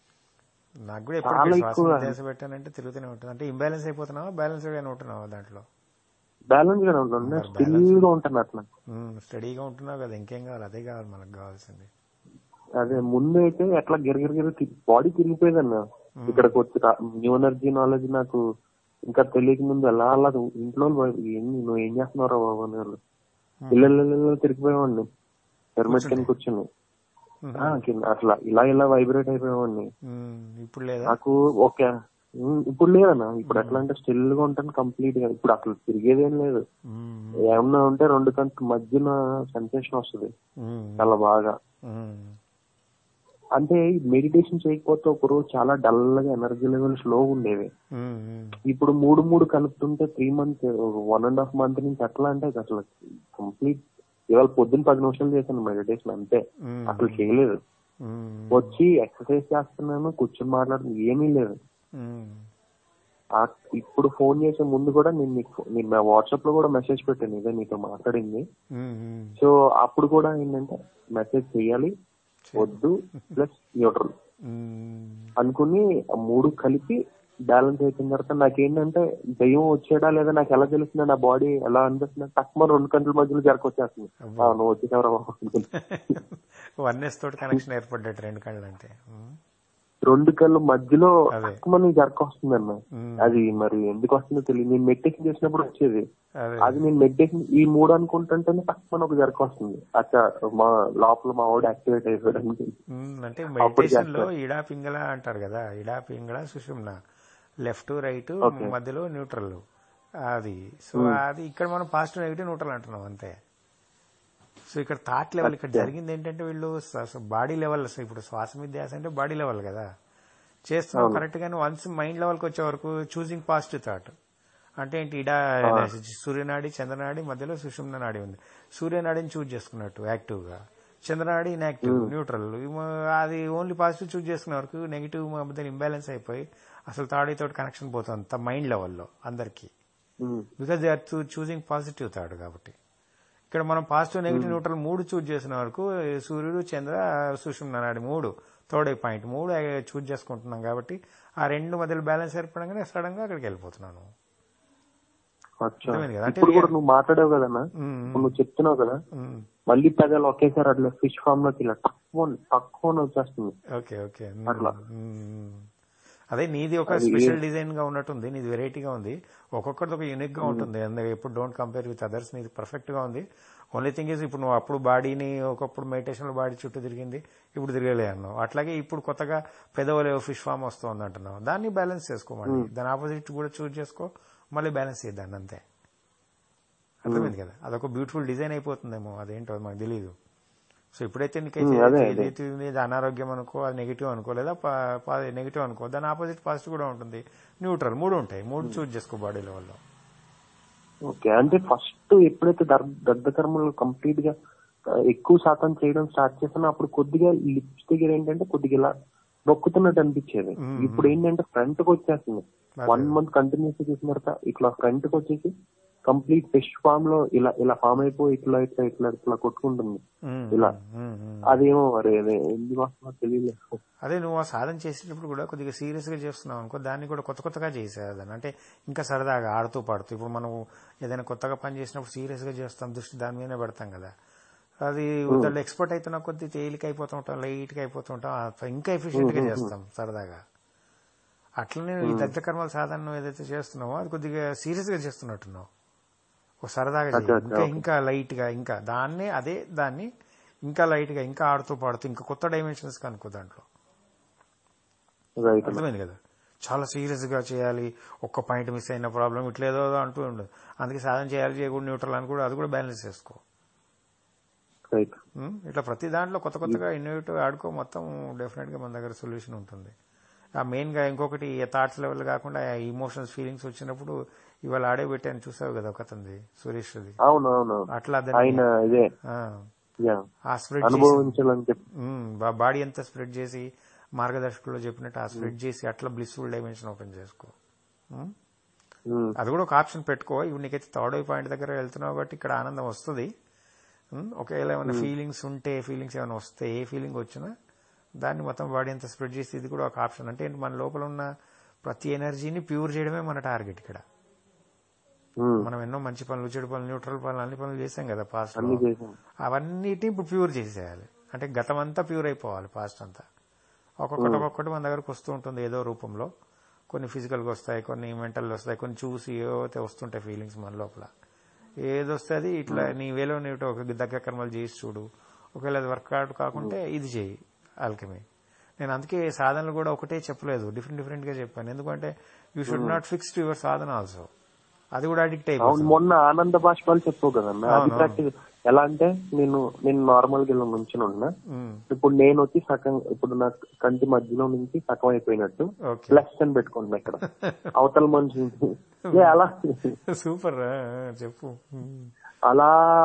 నాకు కూడా చాలా ఎప్పటికీ శ్వాస ఎక్కువ. ధ్యాస పెట్టానంటే తిరుగుతూనే ఉంటుంది అంటే ఇంబ్యాలెన్స్ అయిపోతున్నావా బ్యాలెన్స్ గానే ఉంటున్నావా దాంట్లో బ్యాలెన్స్ గా ఉంటుంది మరి స్టిల్ balance- గా ఉంటాను అట్లా మ్మ్, స్టడీగా ఉంటున్నావు కదా ఇంకేం కావాలి అదే కావాలి మనకు కావాల్సింది అదే ముందు అయితే ఎట్లా గిరగిరగిర బాడీ తిరిగిపోయేదన్న ఇక్కడికి వచ్చి న్యూ ఎనర్జీ నాలెడ్జ్ నాకు ఇంకా తెలియక ముందు ఎలా అలా ఇంట్లో వాళ్ళు ఏంది నువ్వు ఏం చేస్తున్నారా బాబు అని వాళ్ళు ఇళ్ళ తిరిగిపోయేవాడిని పిరమిడ్ కింద కూర్చుని మ్మ్. ఆ, కింద అట్లా ఇలా ఇలా వైబ్రేట్ అయిపోయేవాడిని మ్మ్, ఇప్పుడు లేదా నాకు ఓకే ఉమ్, ఇప్పుడు లేదన్న ఇప్పుడు ఎట్లా అంటే స్టిల్ గా ఉంటాను కంప్లీట్ గా ఇప్పుడు అసలు తిరిగేదేం లేదు మ్మ్, ఏమన్నా ఉంటే రెండు కంటి మధ్యన సెన్సేషన్ వస్తుంది మ్మ్, చాలా బాగా మ్మ్, అంటే మెడిటేషన్ చేయకపోతే ఒక రోజు చాలా డల్ గా ఎనర్జీ లెవెల్ స్లో ఉండేవి మ్మ్, మ్మ్. ఇప్పుడు మూడు మూడు కలుపుతుంటే three month one and half month నుంచి ఎట్లా అంటే అసలు కంప్లీట్ ఇవాళ పొద్దున్న పది నిమిషాలు చేశాను మెడిటేషన్ అంతే మ్మ్. అసలు చేయలేదు మ్మ్, వచ్చి ఎక్సర్సైజ్ చేస్తున్నాను కూర్చొని మాట్లాడుతుంది ఏమీ లేదు మ్మ్. ఆ ఇప్పుడు ఫోన్ చేసే ముందు కూడా నేను నీకు నేను నా వాట్సాప్ లో కూడా మెసేజ్ పెట్టాను ఇదే నీతో మాట్లాడింది మ్మ్, మ్మ్. సో అప్పుడు కూడా ఏంటంటే మెసేజ్ చేయాలి వద్దు ప్లస్ న్యూట్రల్ మ్మ్. అనుకుని ఆ మూడు కలిపి బ్యాలెన్స్ అయిపోయిన తర్వాత నాకేంటంటే దయ్యం వచ్చేడా లేదా నాకు ఎలా తెలుస్తుంది నా బాడీ ఎలా అనిపిస్తుంది తక్కువ రెండు గంటల మధ్యలో జరగొచ్చేస్తుంది అబ్బో. ఆ, నువ్వు వచ్చేసావరా బాబు అనుకుని. వన్నెస్ తోటి కనెక్షన్ ఏర్పడ్డట్టు రెండు కళ్ళు అంటే మ్మ్. రెండు కళ్ళు మధ్యలో అదే. తక్కువ జరగొస్తుంది అన్న మ్మ్. అది మరి ఎందుకు వస్తుందో తెలియదు నేను మెడిటేషన్ చేసినప్పుడు వచ్చేది అదే అది నేను మెడిటేషన్ ఈ మూడు అనుకుంటుంటేనే తక్కువ ఒక జరగ వస్తుంది అచ్చా మా లోపల మా వాడు యాక్టివేట్ అయిపోయాడు మ్మ్. అంటే అప్పుడు మెడిటేషన్ లో చేస్తారు. ఇడా పింగళ అంటారు కదా Ida Pingala Sushumna left right Okay. మధ్యలో న్యూట్రల్ అది సో అది ఇక్కడ మనం పాజిటివ్ నెగిటివ్ న్యూట్రల్ అంటున్నాం అంతే సో ఇక్కడ థాట్ లెవెల్ ఇక్కడ జరిగింది ఏంటంటే వీళ్ళు బాడీ లెవెల్ ఇప్పుడు శ్వాస మీద ధ్యాస అంటే బాడీ లెవెల్ కదా చేస్తున్నాం కరెక్ట్ గానీ వన్స్ మైండ్ లెవెల్కి వచ్చే వరకు చూసింగ్ పాజిటివ్ థాట్ అంటే ఏంటి ఇడా సూర్యనాడి చంద్రనాడి మధ్యలో సుషుమ్న నాడి ఉంది సూర్యనాడిని చూజ్ చేసుకున్నట్టు యాక్టివ్ గా చంద్రనాడి ఇన్యాక్టివ్ న్యూట్రల్ అది ఓన్లీ పాజిటివ్ చూజ్ చేసుకునే వరకు నెగిటివ్ మధ్య ఇంబ్యాలెన్స్ అయిపోయి అసలు తాడితో కనెక్షన్ పోతుంది మైండ్ లెవెల్లో అందరికీ because they are choosing positive thought కాబట్టి ఇక్కడ మనం పాజిటివ్ నెగిటివ్ న్యూట్రల్ మూడు చూజ్ చేసిన వరకు ఈ సూర్యుడు చంద్ర సుషుమ్న నాడి మూడు తోడే పాయింట్ మూడు చూజ్ చేసుకుంటున్నాం కాబట్టి ఆ రెండు మధ్యలో బ్యాలెన్స్ ఏర్పడంగానే సడన్ గా అక్కడికి వెళ్ళిపోతున్నాను అచ్చా అర్థమైంది కదా? అంటే ఇప్పుడు కూడా నువ్వు మాట్లాడావు కదన్నా మ్మ్. ఇప్పుడు నువ్వు చెప్తున్నావు కదా మ్మ్. మళ్ళీ పెదాలు ఒకేసారి అట్లా ఫిష్ ఫామ్ లోకి ఇలా తక్కువ తక్కువ వచ్చేస్తుంది ఓకే ఓకే మ్మ్. అట్లా. మ్మ్. అదే నీది ఒక అది స్పెషల్ డిజైన్ గా ఉన్నట్టుంది నీది వెరైటీగా ఉంది ఒక్కొక్కరిది ఒక యూనిక్ గా ఉంటుంది అందుకే ఎప్పుడు డోంట్ కంపేర్ విత్ అదర్స్ నీది పర్ఫెక్ట్ గా ఉంది ఓన్లీ థింగ్ ఇస్ ఇప్పుడు నువ్వు అప్పుడు బాడీని ఒకప్పుడు మెడిటేషన్ లో బాడీ చుట్టూ తిరిగింది ఇప్పుడు తిరగలే అన్నావు అట్లాగే ఇప్పుడు కొత్తగా పెదవులే ఫిష్ ఫామ్ వస్తుంది అంటున్నావు దాన్ని బ్యాలెన్స్ చేసుకోమని దాని ఆపోజిట్ కూడా చూజ్ చేసుకో మళ్ళీ బ్యాలెన్స్ చేద్దాన్ని అంతే అర్థమైంది కదా అదొక బ్యూటిఫుల్ డిజైన్ అయిపోతుందేమో అదేంటో అది మనకు తెలియదు సో ఇప్పుడైతే నీకైతే Hmm, అదే, అదే. ఏదైతే ఉంది, అది అనారోగ్యం అనుకో అది నెగిటివ్ అనుకో లేదా నెగిటివ్ అనుకో దాని ఆపోజిట్ పాజిటివ్ కూడా ఉంటుంది న్యూట్రల్ మూడు ఉంటాయి మూడు చూజ్ చేసుకో బాడీ లెవెల్లో ఓకే అంటే ఫస్ట్ ఎప్పుడైతే దర్- దగ్ధ కర్మలు కంప్లీట్ గా ఆ, ఎక్కువ శాతం చేయడం స్టార్ట్ చేసానో అప్పుడు కొద్దిగా లిప్స్ దగ్గర ఏంటంటే కొద్దిగా ఇలా నొక్కుతున్నట్టు అనిపించేది మ్మ్. ఇప్పుడు ఏంటంటే ఫ్రంట్ కి వచ్చేస్తుంది అదే. వన్ మంత్ కంటిన్యూస్ చేసిన తర్వాత ఇట్లా ఫ్రంట్ కి వచ్చేసి కంప్లీట్ ఫిష్ ఫామ్ లో ఇలా ఇలా ఫామ్ అయిపోయి ఇట్లా ఇట్లా ఇట్లా ఇట్లా కొట్టుకుంటుంది Hmm, ఇలా. hmm, hmm. అదేమో మరి అదే ఎందుకు వస్తుందో తెలియలేదు అదే నువ్వు ఆ సాధన చేసేటప్పుడు కూడా కొద్దిగా సీరియస్ గా చేస్తున్నావు అనుకో దాన్ని కూడా కొత్త కొత్తగా చేసేదాన్ని అంటే ఇంకా సరదాగా ఆడుతూ పాడుతూ ఇప్పుడు మనం ఏదైనా కొత్తగా పని చేసినప్పుడు సీరియస్ గా చేస్తాం దృష్టి దాని మీదనే పెడతాం కదా అది దాంట్లో ఎక్స్పర్ట్ అవుతున్న కొద్ది తేలిక అయిపోతూ ఉంటాం లైట్ గా అయిపోతూ ఉంటాం ఆ ఇంకా ఎఫిషియెంట్ గా చేస్తాం సరదాగా అట్లనే ఈ దగ్ధ కర్మల సాధన నువ్వు ఏదైతే చేస్తున్నావో అది కొద్దిగా సీరియస్ గా చేస్తున్నట్టున్నావు ఒక సరదాగా అచ్చా, చెయ్యి. అచ్చా, ఇంకా ఓకే. ఇంకా లైట్ గా ఇంకా దాన్నే అదే దాన్ని ఇంకా లైట్ గా ఇంకా ఆడుతూ పాడుతూ ఇంకా కొత్త డైమెన్షన్స్ కనుకో దాంట్లో రైట్ అర్థమైంది కదా చాలా సీరియస్ గా చేయాలి ఒక్క పాయింట్ మిస్ అయిన ప్రాబ్లం ఇట్లా ఏదో అంటూ ఉండదు అందుకే సాధన చేయాలి చేయకూడదు న్యూట్రల్ అని కూడా అది కూడా బ్యాలెన్స్ చేసుకో రైట్ ఉం? ఇట్లా ప్రతి దాంట్లో కొత్త కొత్తగా ఇన్నోవేటివ్ ఆడుకో మొత్తం డెఫినెట్ గా మన దగ్గర సొల్యూషన్ ఉంటుంది ఆ మెయిన్ గా ఇంకొకటి థాట్స్ లెవెల్ కాకుండా ఇమోషన్స్ ఫీలింగ్స్ వచ్చినప్పుడు ఇవాళ ఆడే పెట్టాను చూసావు కదా ఒక అతనిది సురేష్ది అవును అవును అట్లా దాన్ని ఆయన ఇదే ఆ, యా ఆ స్ప్రెడ్ అనుభవించాలని చెప్పి బాడీ అంతా స్ప్రెడ్ చేసి మార్గదర్శకుల్లో చెప్పినట్టు ఆ స్ప్రెడ్ చేసి అట్లా బ్లిస్ఫుల్ డైమెన్షన్ ఓపెన్ చేసుకో ఉం? ఉమ్, అది కూడా ఒక ఆప్షన్ పెట్టుకో ఇప్పుడు నీకైతే థర్డ్ ఐ పాయింట్ దగ్గర వెళ్తున్నావు కాబట్టి ఇక్కడ ఆనందం వస్తుంది ఉం? ఒకవేళ ఏమైనా ఫీలింగ్స్ ఉంటే ఫీలింగ్స్ ఏమైనా వస్తే ఏ ఫీలింగ్ వచ్చినా దాన్ని మొత్తం బాడీ అంతా స్ప్రెడ్ చేసి ఇది కూడా ఒక ఆప్షన్ అంటే ఏంటి, మన లోపల ఉన్న ప్రతి ఎనర్జీని ప్యూర్ చేయడమే మన టార్గెట్ ఇక్కడ ఉమ్, మనం ఎన్నో మంచి పనులు చెడు పనులు న్యూట్రల్ పనులు అన్ని పనులు చేసాం కదా పాస్ట్ అన్ని చేసాం అవన్నిటిని ఇప్పుడు ప్యూర్ చేసేయాలి అంటే గతం అంతా ప్యూర్ అయిపోవాలి పాస్ట్ అంతా ఒక్కొక్కటి ఒక్కొక్కటి మన దగ్గరకు వస్తూ ఉంటుంది ఏదో రూపంలో కొన్ని ఫిజికల్గా వస్తాయి కొన్ని మెంటల్ వస్తాయి కొన్ని చూసి ఏవైతే వస్తుంటాయి ఫీలింగ్స్ మన లోపల ఏదొస్తే అది ఇట్లా నీ వేలో నీటి ఒక దగ్గర కర్మలు చేసి చూడు ఒకవేళ అది వర్కౌట్ కాకుంటే ఇది చేయి ఆల్కమీ నేను అందుకే సాధనలు కూడా ఒకటే చెప్పలేదు డిఫరెంట్ డిఫరెంట్ గా చెప్పాను ఎందుకంటే you should not fix to your సాధన ఆల్సో అది కూడా అడిక్ట్ అవును అయిపోతుంది మొన్న ఆనంద బాష్పాలు చెప్పావు కదన్నా అది అవును, ప్రాక్టీస్ ఎలా అంటే నేను నేను నార్మల్ గా ఇలా నుంచుని ఉన్నా ఉమ్, ఇప్పుడు నేను వచ్చి సగం ఇప్పుడు నా కంటి మధ్యలో నుంచి సగం అయిపోయినట్టు ఓకే ప్లస్ అని పెట్టుకుంటున్నా ఇక్కడ అవతల మనిషి ఏ అలా సూపర్ ఆ, చెప్పు ఉమ్. అలా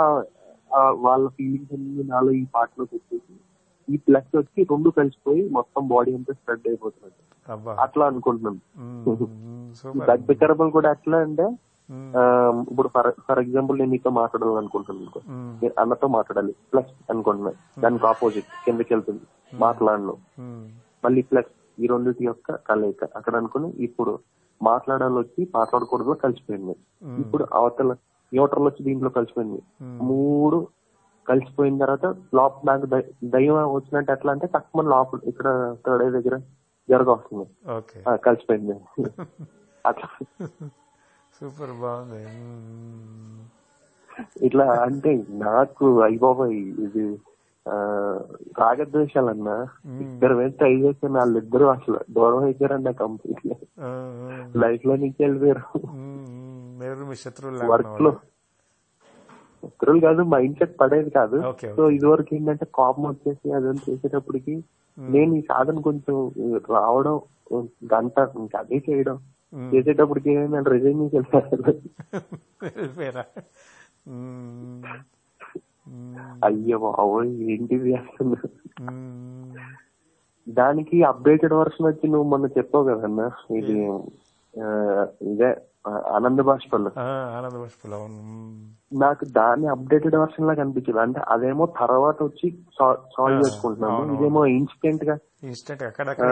ఆ వాళ్ళ ఫీలింగ్స్ అన్ని నాలో ఈ పార్ట్ లోకి వచ్చేసి ఈ ప్లస్ వచ్చి రెండు కలిసిపోయి మొత్తం బాడీ అంతా స్ప్రెడ్ అయిపోతుంది అబ్బా అట్లా అనుకుంటున్నాను ఉమ్, ఉమ్, సూపర్ దగ్గరబుల్ కూడా ఎట్లా అంటే ఉమ్, ఆ, ఇప్పుడు ఫర్ ఫర్ ఎగ్జాంపుల్ నేను నీతో మాట్లాడాలి అనుకుంటున్నాను అనుకో. ఉమ్, నేను అన్నతో మాట్లాడాలి ప్లస్ అనుకుంటున్నా దానికి ఆపోజిట్ కిందకి వెళ్తుంది మాట్లాడను ఉమ్, మళ్ళీ ప్లస్ ఈ రెండింటి యొక్క కలయిక అక్కడ అనుకుని ఇప్పుడు మాట్లాడాలి వచ్చి మాట్లాడకూడదు కలిసిపోయింది ఉమ్, ఇప్పుడు అవతల న్యూట్రల్ వచ్చి దీంట్లో కలిసిపోయింది ఉమ్, మూడు కలిసిపోయిన తర్వాత లోపల నాకు దై- దయ్యం వచ్చినట్టు ఎట్లా అంటే తక్కువ లోపల ఇక్కడ థర్డ్ ఐ దగ్గర జరగ వస్తుంది ఓకే ఆ, కలిసిపోయింది అట్లా సూపర్ బాగుంది ఉమ్, ఇట్లా అంటే నాకు అయ్యబాబాయ్ ఇది ఆ రాగద్వేషాలన్నా ఉమ్, ఇద్దరు మీద ట్రై చేస్తే వాళ్ళిద్దరు అసలు దూరం అయిపోయారండి కంప్లీట్ ఆ, ఆ, లైఫ్ లో నుంచి వెళ్ళిపోయారు ఉమ్, ఉమ్, ఎవరు మీ శత్రువులు వర్క్ లో మిత్రులు కాదు మైండ్ సెట్ పడేది కాదు ఓకే సో ఇది వరకు ఏంటంటే కోపం వచ్చేసి అదని చేసేటప్పటికి నేను ఈ సాధన కొంచెం రావడం గంట ఇంకా అదే చేయడం చేసేటప్పటికి నేను రిజైన్ చేసి వెళ్ళిపోయాను వెళ్ళిపోయారా ఉమ్, ఉమ్, అయ్యో బాబోయ్ ఏంటిది అసలు ఉమ్, దానికి అప్డేటెడ్ వర్షన్ వచ్చి నువ్వు మొన్న చెప్పావు కదన్నా ఇది ఆ, ఇదే ఆ, ఆనంద బాష్పల్లో ఆ, ఆనంద బాష్పలు అవును మ్మ్. నాకు దాని అప్డేటెడ్ వర్షన్ లాగా అనిపించింది అంటే అదేమో తర్వాత వచ్చి సాల్వ్ చేసుకుంటున్నాము అవును, ఇదేమో ఇన్స్టెంట్ గా ఇన్స్టెంట్ అక్కడక్కడ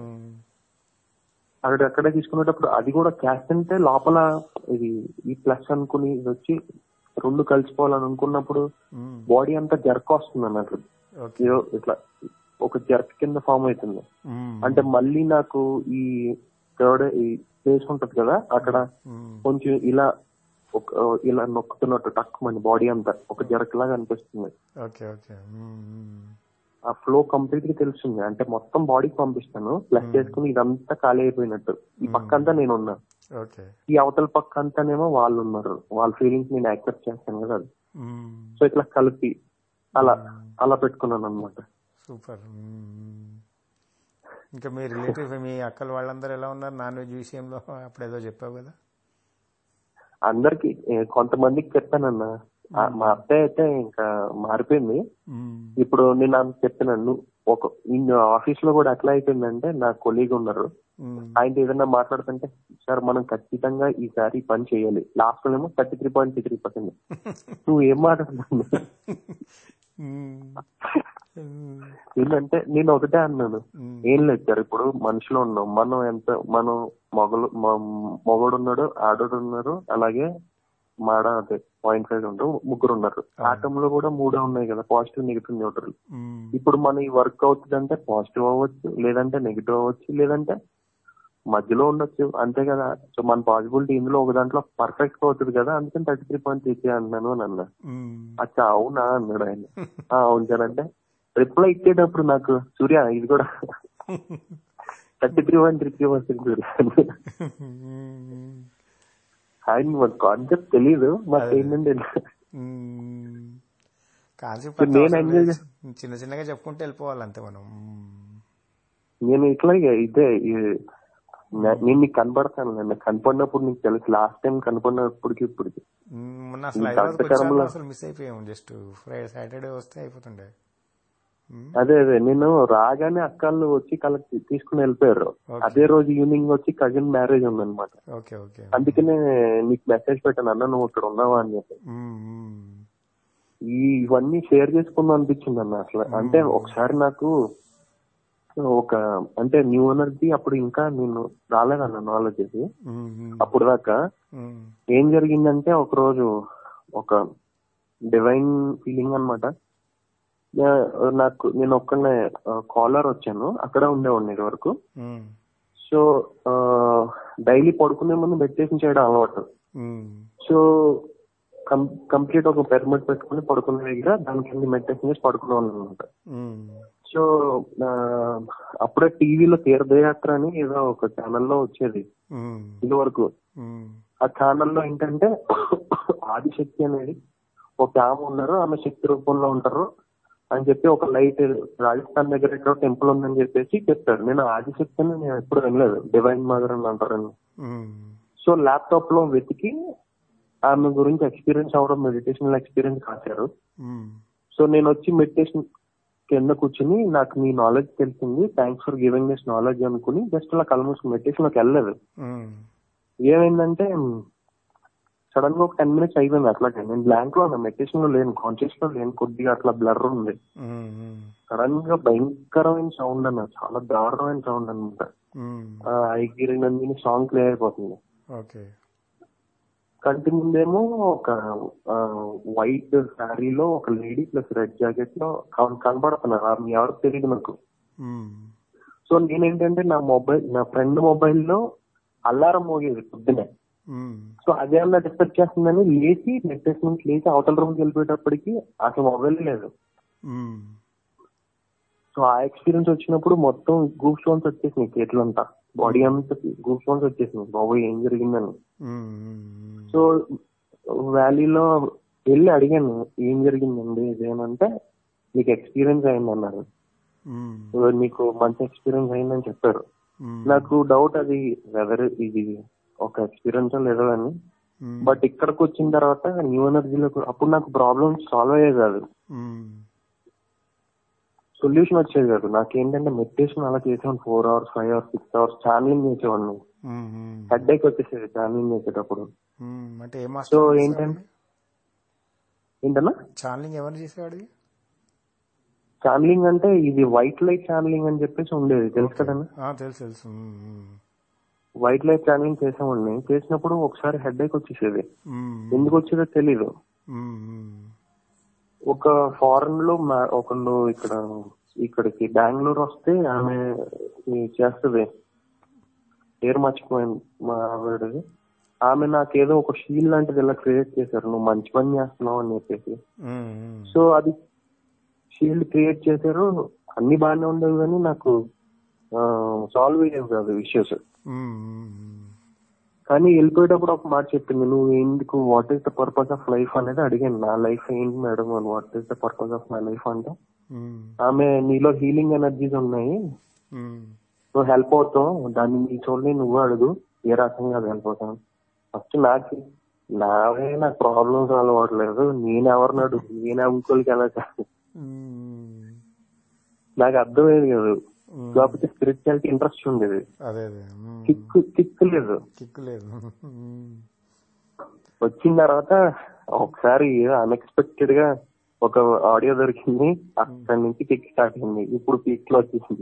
అక్కడ అక్కడే తీసుకునేటప్పుడు అది కూడా క్యాష్ అంటే లోపల ఇది ఈ ప్లస్ అనుకుని ఇది వచ్చి రెండు కలిసిపోవాలని అనుకున్నప్పుడు బాడీ అంతా జర్క్ వస్తుంది అన్నట్లు ఓకే ఏదో ఇట్లా ఒక జర్క్ కింద ఫామ్ అవుతుంది మ్మ్. అంటే మళ్ళీ నాకు ఈ థర్డ్ ఈ ప్లేస్ ఉంటది కదా అక్కడ మ్మ్. కొంచెం ఇలా ఒక ఇలా నొక్కుతున్నట్టు టక్ మన బాడీ అంతా ఒక జర్క్ లాగా అనిపిస్తుంది ఓకే ఓకే మ్మ్. మ్మ్. ఆ ఫ్లో కంప్లీట్ గా తెలుస్తుంది అంటే మొత్తం బాడీకి పంపిస్తాను ప్లస్ చేసుకుని ఇదంతా ఖాళీ అయిపోయినట్టు ఈ పక్క అంతా నేను ఉన్నా ఓకే ఈ అవతల పక్క అంతానేమో వాళ్ళు ఉన్నారు వాళ్ళ ఫీలింగ్స్ నేను యాక్సెప్ట్ చేస్తాను కదా అది మ్మ్. సో ఇట్లా కలిపి అలా అలా పెట్టుకున్నాను అనమాట సూపర్ మ్మ్. ఇంకా మీ రిలేటివ్ మీ అక్కలు వాళ్ళందరూ ఎలా ఉన్నారు నాన్ వెజ్ విషయంలో అప్పుడేదో చెప్పావు కదా అందరికి కొంతమందికి చెప్పానన్న ఆ, మా అత్తయ్య అయితే ఇంకా మారిపోయింది మ్మ్. ఇప్పుడు నేను ఆమె చెప్పినాను ఒక ఇన్ ఆఫీస్ లో కూడా ఎట్లా అయిపోయిందంటే నా కొలీగ్ ఉన్నారు మ్మ్. ఆయన ఏదైనా మాట్లాడుతుంటే సార్ మనం ఖచ్చితంగా ఈసారి ఈ పని చేయాలి లాస్ట్ లో ఏమో thirty three point three percent నువ్వు ఏం మాట్లాడుతున్నావు మ్మ్. మ్మ్. ఏంటంటే నేను ఒకటే అన్నాను మ్మ్. ఏం లేదు సార్ ఇప్పుడు మనుషులు ఉన్నాం మనం ఎంత మనం మొగలు మ- మొగడు ఉన్నాడు ఆడోడు ఉన్నారు అలాగే మాడ అదే పాయింట్ ఫైవ్ ఉంటారు ముగ్గురు ఉన్నారు ఆటం లో కూడా మూడే ఉన్నాయి కదా పాజిటివ్ నెగిటివ్ న్యూట్రల్ మ్మ్. ఇప్పుడు మన ఈ వర్క్ అవుతుందంటే పాజిటివ్ అవ్వచ్చు లేదంటే నెగిటివ్ అవ్వచ్చు లేదంటే మధ్యలో ఉండొచ్చు అంతే కదా సో మన పాసిబిలిటీ ఇందులో ఒక దాంట్లో పర్ఫెక్ట్ గా అవుతుంది కదా అందుకని థర్టీ త్రీ పాయింట్ త్రీ అన్నాను అని అన్నా మ్మ్. అచ్చా అవునా అన్నాడు ఆయన "ఆ, అవును సార్ అంటే రిప్లై ఇచ్చేటప్పుడు నాకు సూర్య ఇది కూడా thirty three point three three percent Surya మ్మ్. ఆయన మన కాన్సెప్ట్ తెలియదు మాకు ఏంటంటే మ్మ్. కాన్సెప్ట్ ఇప్పుడు నేను అవసరం ఎంజాయ్ లేదు. చిన్న చిన్నగా చెప్పుకుంటూ వెళ్ళిపోవాలి అంతే మనం మ్మ్. నేను ఇట్లా ఇక ఇదే ఈ- నే- నేను నీకు కనపడతాను నేను కనపడినప్పుడు నీకు తెలుసు లాస్ట్ టైం కనపడినప్పటికి ఇప్పటికి మ్మ్. మొన్న అసలు ఈ హైదరాబాద్కి కష్టకరంలో- వచ్చాను అసలు మిస్ అయిపోయాము జస్ట్ ఫ్రైడే సాటర్డే వస్తే అయిపోతుండే మ్మ్. అదే అదే నేను రాగానే అక్కళ్ళు వచ్చి కలెక్ట్ తీసుకుని వెళ్ళిపోయారు Okay. అదే రోజు ఈవినింగ్ వచ్చి కజిన్ మ్యారేజ్ ఉందన్నమాట ఓకే ఓకే అందుకనే నీకు మెసేజ్ పెట్టాను అన్న నువ్వు ఇక్కడ ఉన్నావా అని చెప్పి మ్మ్. మ్మ్. ఈ ఇవన్నీ షేర్ చేసుకుందాం అనిపించింది అన్న అసలు అంటే ఒకసారి నాకు ఒక అంటే న్యూ ఎనర్జీ అప్పుడు ఇంకా నేను రాలేదన్న నాలెడ్జ్ అది మ్మ్. మ్మ్. అప్పుడు దాకా మ్మ్. ఏం జరిగిందంటే ఒక రోజు ఒక డివైన్ ఫీలింగ్ అనమాట నాకు నేను ఒక్కనే కాలర్ వచ్చాను అక్కడ ఉండేవాడిని ఇది వరకు మ్మ్. సో డైలీ పడుకునే ముందు మెడిటేషన్ చేయడం అలవాటు మ్మ్. సో కంప్లీట్ ఒక పెర్మిట్ పెట్టుకుని పడుకునే దగ్గర దాని కింద మెడిటేషన్ చేసి పడుకునేవాళ్ళు అనమాట మ్మ్. సో ఆ, అప్పుడే టీవీలో తీర్థయాత్ర అని ఏదో ఒక ఛానల్లో వచ్చేది మ్మ్. ఇది వరకు మ్మ్. ఆ ఛానల్లో ఏంటంటే ఆదిశక్తి అనేది ఒక ఆమె ఉన్నారు ఆమె శక్తి రూపంలో ఉంటారు అని చెప్పి ఒక లైట్ రాజస్థాన్ దగ్గర ఎక్కడో టెంపుల్ ఉందని చెప్పేసి చెప్పారు నేను ఆదిశక్తి అని నేను ఎప్పుడు వినలేదు డివైన్ మదర్ అని అంటారని మ్మ్. సో ల్యాప్టాప్ లో వెతికి ఆమె గురించి ఎక్స్పీరియన్స్ అవడం మెడిటేషన్ ఎక్స్పీరియన్స్ రాశారు మ్మ్. సో నేను వచ్చి మెడిటేషన్ కింద కూర్చుని నాకు మీ నాలెడ్జ్ తెలిసింది thanks for giving this knowledge అనుకుని జస్ట్ అలా కళ్ళు మెడిటేషన్ లోకి వెళ్ళలేదు మ్మ్. ఏమైందంటే సడన్ గా ఒక టెన్ మినిట్స్ అయిపోయింది అట్లాగే నేను బ్లాంక్ లో ఉన్నా మెడిటేషన్ లో లేను కాన్షియస్ లో లేను కొద్దిగా అట్లా బ్లర్ ఉంది మ్మ్. మ్మ్. సడన్ గా భయంకరమైన సౌండ్ అన్న చాలా దారుణమైన సౌండ్ అనమాట మ్మ్. ఐగిరి నందిని సాంగ్ ప్లే అయిపోతుంది ఓకే కంటి ముందేమో ఒక వైట్ శారీలో ఒక లేడీ ప్లస్ రెడ్ జాకెట్ లో కన- కనపడుతున్నారు ఆమె ఎవరు తెలియదు నాకు మ్మ్. సో నేనేంటంటే నా మొబైల్ నా ఫ్రెండ్ మొబైల్లో అల్లారం మోగేది పొద్దునే మ్మ్. సో అదే అలా డిస్టర్బ్ చేస్తుందని లేచి నెట్టేసి నుంచి లేచి అవతల రూమ్కి వెళ్ళిపోయేటప్పటికి అసలు మొబైల్ లేదు మ్మ్. సో ఆ ఎక్స్పీరియన్స్ వచ్చినప్పుడు మొత్తం గూప్ స్టోన్స్ వచ్చేసినాయి చేతులంతా బాడీ అంతా గూప్ స్టోన్స్ వచ్చేసినాయి బాబు ఏం జరిగిందని మ్మ్. మ్మ్. సో వ్యాలీలో వెళ్ళి అడిగాను ఏం జరిగిందండి ఇదేనంటే మీకు ఎక్స్పీరియన్స్ అయింది అన్నారు మ్మ్. "సో మీకు మంచి ఎక్స్పీరియన్స్ అయిందని చెప్పారు మ్మ్. నాకు డౌట్ అది వెదర్ ఇది ఒక ఎక్స్పీరియన్స్ లేదో అని మ్మ్. బట్ ఇక్కడికి వచ్చిన తర్వాత న్యూ ఎనర్జీలో అప్పుడు నాకు ప్రాబ్లమ్స్ సాల్వ్ అయ్యేది కాదు మ్మ్. సొల్యూషన్ వచ్చేది కాదు నాకేంటంటే మెడిటేషన్ అలా చేసేవాడిని four hours five hours six hours channelling చేసేవాడిని మ్మ్, మ్మ్. హెడ్ ఏక్ వచ్చేసేది ఛానలింగ్ చేసేటప్పుడు మ్మ్. అంటే ఏ సో మాస్టర్ ఏంటంటే ఏంటన్నా ఛానలింగ్ ఎవరు చేసేవాడిది ఛానలింగ్ అంటే ఇది వైట్ లైట్ ఛానలింగ్ అని చెప్పేసి ఉండేది తెలుసు కదన్నా ఆ, తెలుసు తెలుసు మ్మ్, మ్మ్. వైట్ లైట్ ఛానలింగ్ చేసేవాడిని చేసినప్పుడు ఒకసారి హెడ్ ఏక్ వచ్చేసేది మ్మ్, ఎందుకు వచ్చేదో తెలీదు మ్మ్, మ్మ్. ఒక ఫారెన్ లో మా- ఒకళ్ళు ఇక్కడ ఇక్కడికి బెంగళూరు వస్తే ఆమె ఈ చేస్తుంది పేరు మర్చిపోయింది మా ఆవిడది ఆమె నాకేదో ఒక షీల్ లాంటిది ఇలా క్రియేట్ చేశారు నువ్వు మంచి పని చేస్తున్నావు అని చెప్పేసి మ్మ్, మ్మ్. సో అది షీల్డ్ క్రియేట్ చేశారు అన్ని బాగానే ఉండేవి కానీ నాకు సాల్వ్ అయ్యేవి కాదు ఇష్యూస్ మ్మ్, మ్మ్. కానీ వెళ్ళిపోయేటప్పుడు ఒక మాట చెప్పింది నువ్వు ఎందుకు what is the purpose of life అనేది అడిగాను నా లైఫ్ ఏంటి మేడం అని what is the purpose of my life అంటే మ్మ్, ఆమె నీలో హీలింగ్ ఎనర్జీస్ ఉన్నాయి మ్మ్. నువ్వు హెల్ప్ అవుతావు దాన్ని నీ చూడని నువ్వు అడుగు ఏ రకంగా అది హెల్ప్ అవుతావు ఫస్ట్ నాకు నావే నాకు ప్రాబ్లమ్స్ సాల్వ్ అవ్వట్లేదు నేను ఎవరిని అడుగు నేను ఇంకోళ్ళకి ఎలా చేస్తాను మ్మ్. నాకు అర్థమయ్యేది కాదు మ్మ్. కాకపోతే స్పిరిచువాలిటీ ఇంట్రెస్ట్ ఉండేది అదే అదే మ్మ్. కిక్ కిక్ లేదు కిక్ లేదు మ్మ్. వచ్చిన తర్వాత ఒకసారి అన్ఎక్స్పెక్టెడ్ గా ఒక ఆడియో దొరికింది అక్కడి నుంచి కిక్ స్టార్ట్ అయింది ఇప్పుడు పీక్ లో వచ్చేసింది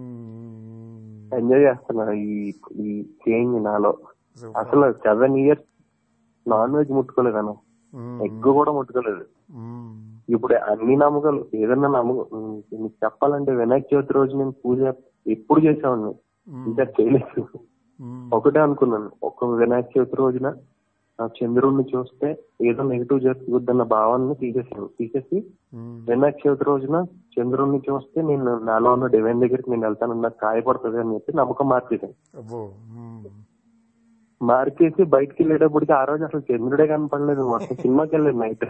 మ్మ్. ఎంజాయ్ చేస్తున్నా ఈ ఈ చేంజ్ నాలో సూపర్. అసలు సెవెన్ ఇయర్స్ నాన్ వెజ్ ముట్టుకోలేదు అన్న మ్మ్. ఎగ్ కూడా ముట్టుకోలేదు మ్మ్. ఇప్పుడు అన్ని నమ్మకాలు ఏదన్నా నమ్మకం ఉమ్, నీకు చెప్పాలంటే వినాయక చవితి రోజు నేను పూజ ఎప్పుడు చేసేవాడిని మ్మ్. ఇంకా చేయలేదు మ్మ్. ఒకటే అనుకున్నాను ఒక వినాయక చవితి రోజున ఆ చంద్రుడిని చూస్తే ఏదో నెగిటివ్ జరుగుద్దన్న భావాన్ని తీసేసాను తీసేసి మ్మ్. వినాయక చవితి రోజున చంద్రుడిని చూస్తే నేను నాలో ఉన్న డివైన్ దగ్గరికి నేను వెళ్తాను నాకు కాయపడుతుంది అని చెప్పి నమ్మకం మార్చేసాను అబ్బో మ్మ్. మార్కేసి బయటికి వెళ్ళేటప్పటికి ఆ రోజు అసలు చంద్రుడే కనపడలేదు మొత్తం సినిమాకి వెళ్ళలేదు నైట్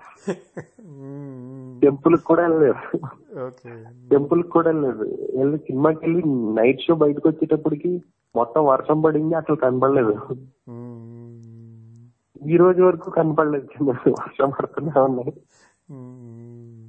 మ్మ్. టెంపుల్ కూడా వెళ్ళలేదు ఓకే టెంపుల్ కూడా వెళ్ళలేదు వెళ్ళి సినిమాకి వెళ్ళి నైట్ షో బయటకు వచ్చేటప్పటికి మొత్తం వర్షం పడింది అసలు కనపడలేదు మ్మ్. ఈ రోజు వరకు కనపడలేదు చంద్రుడు వర్షం పడుతూనే ఉన్నాయి మ్మ్.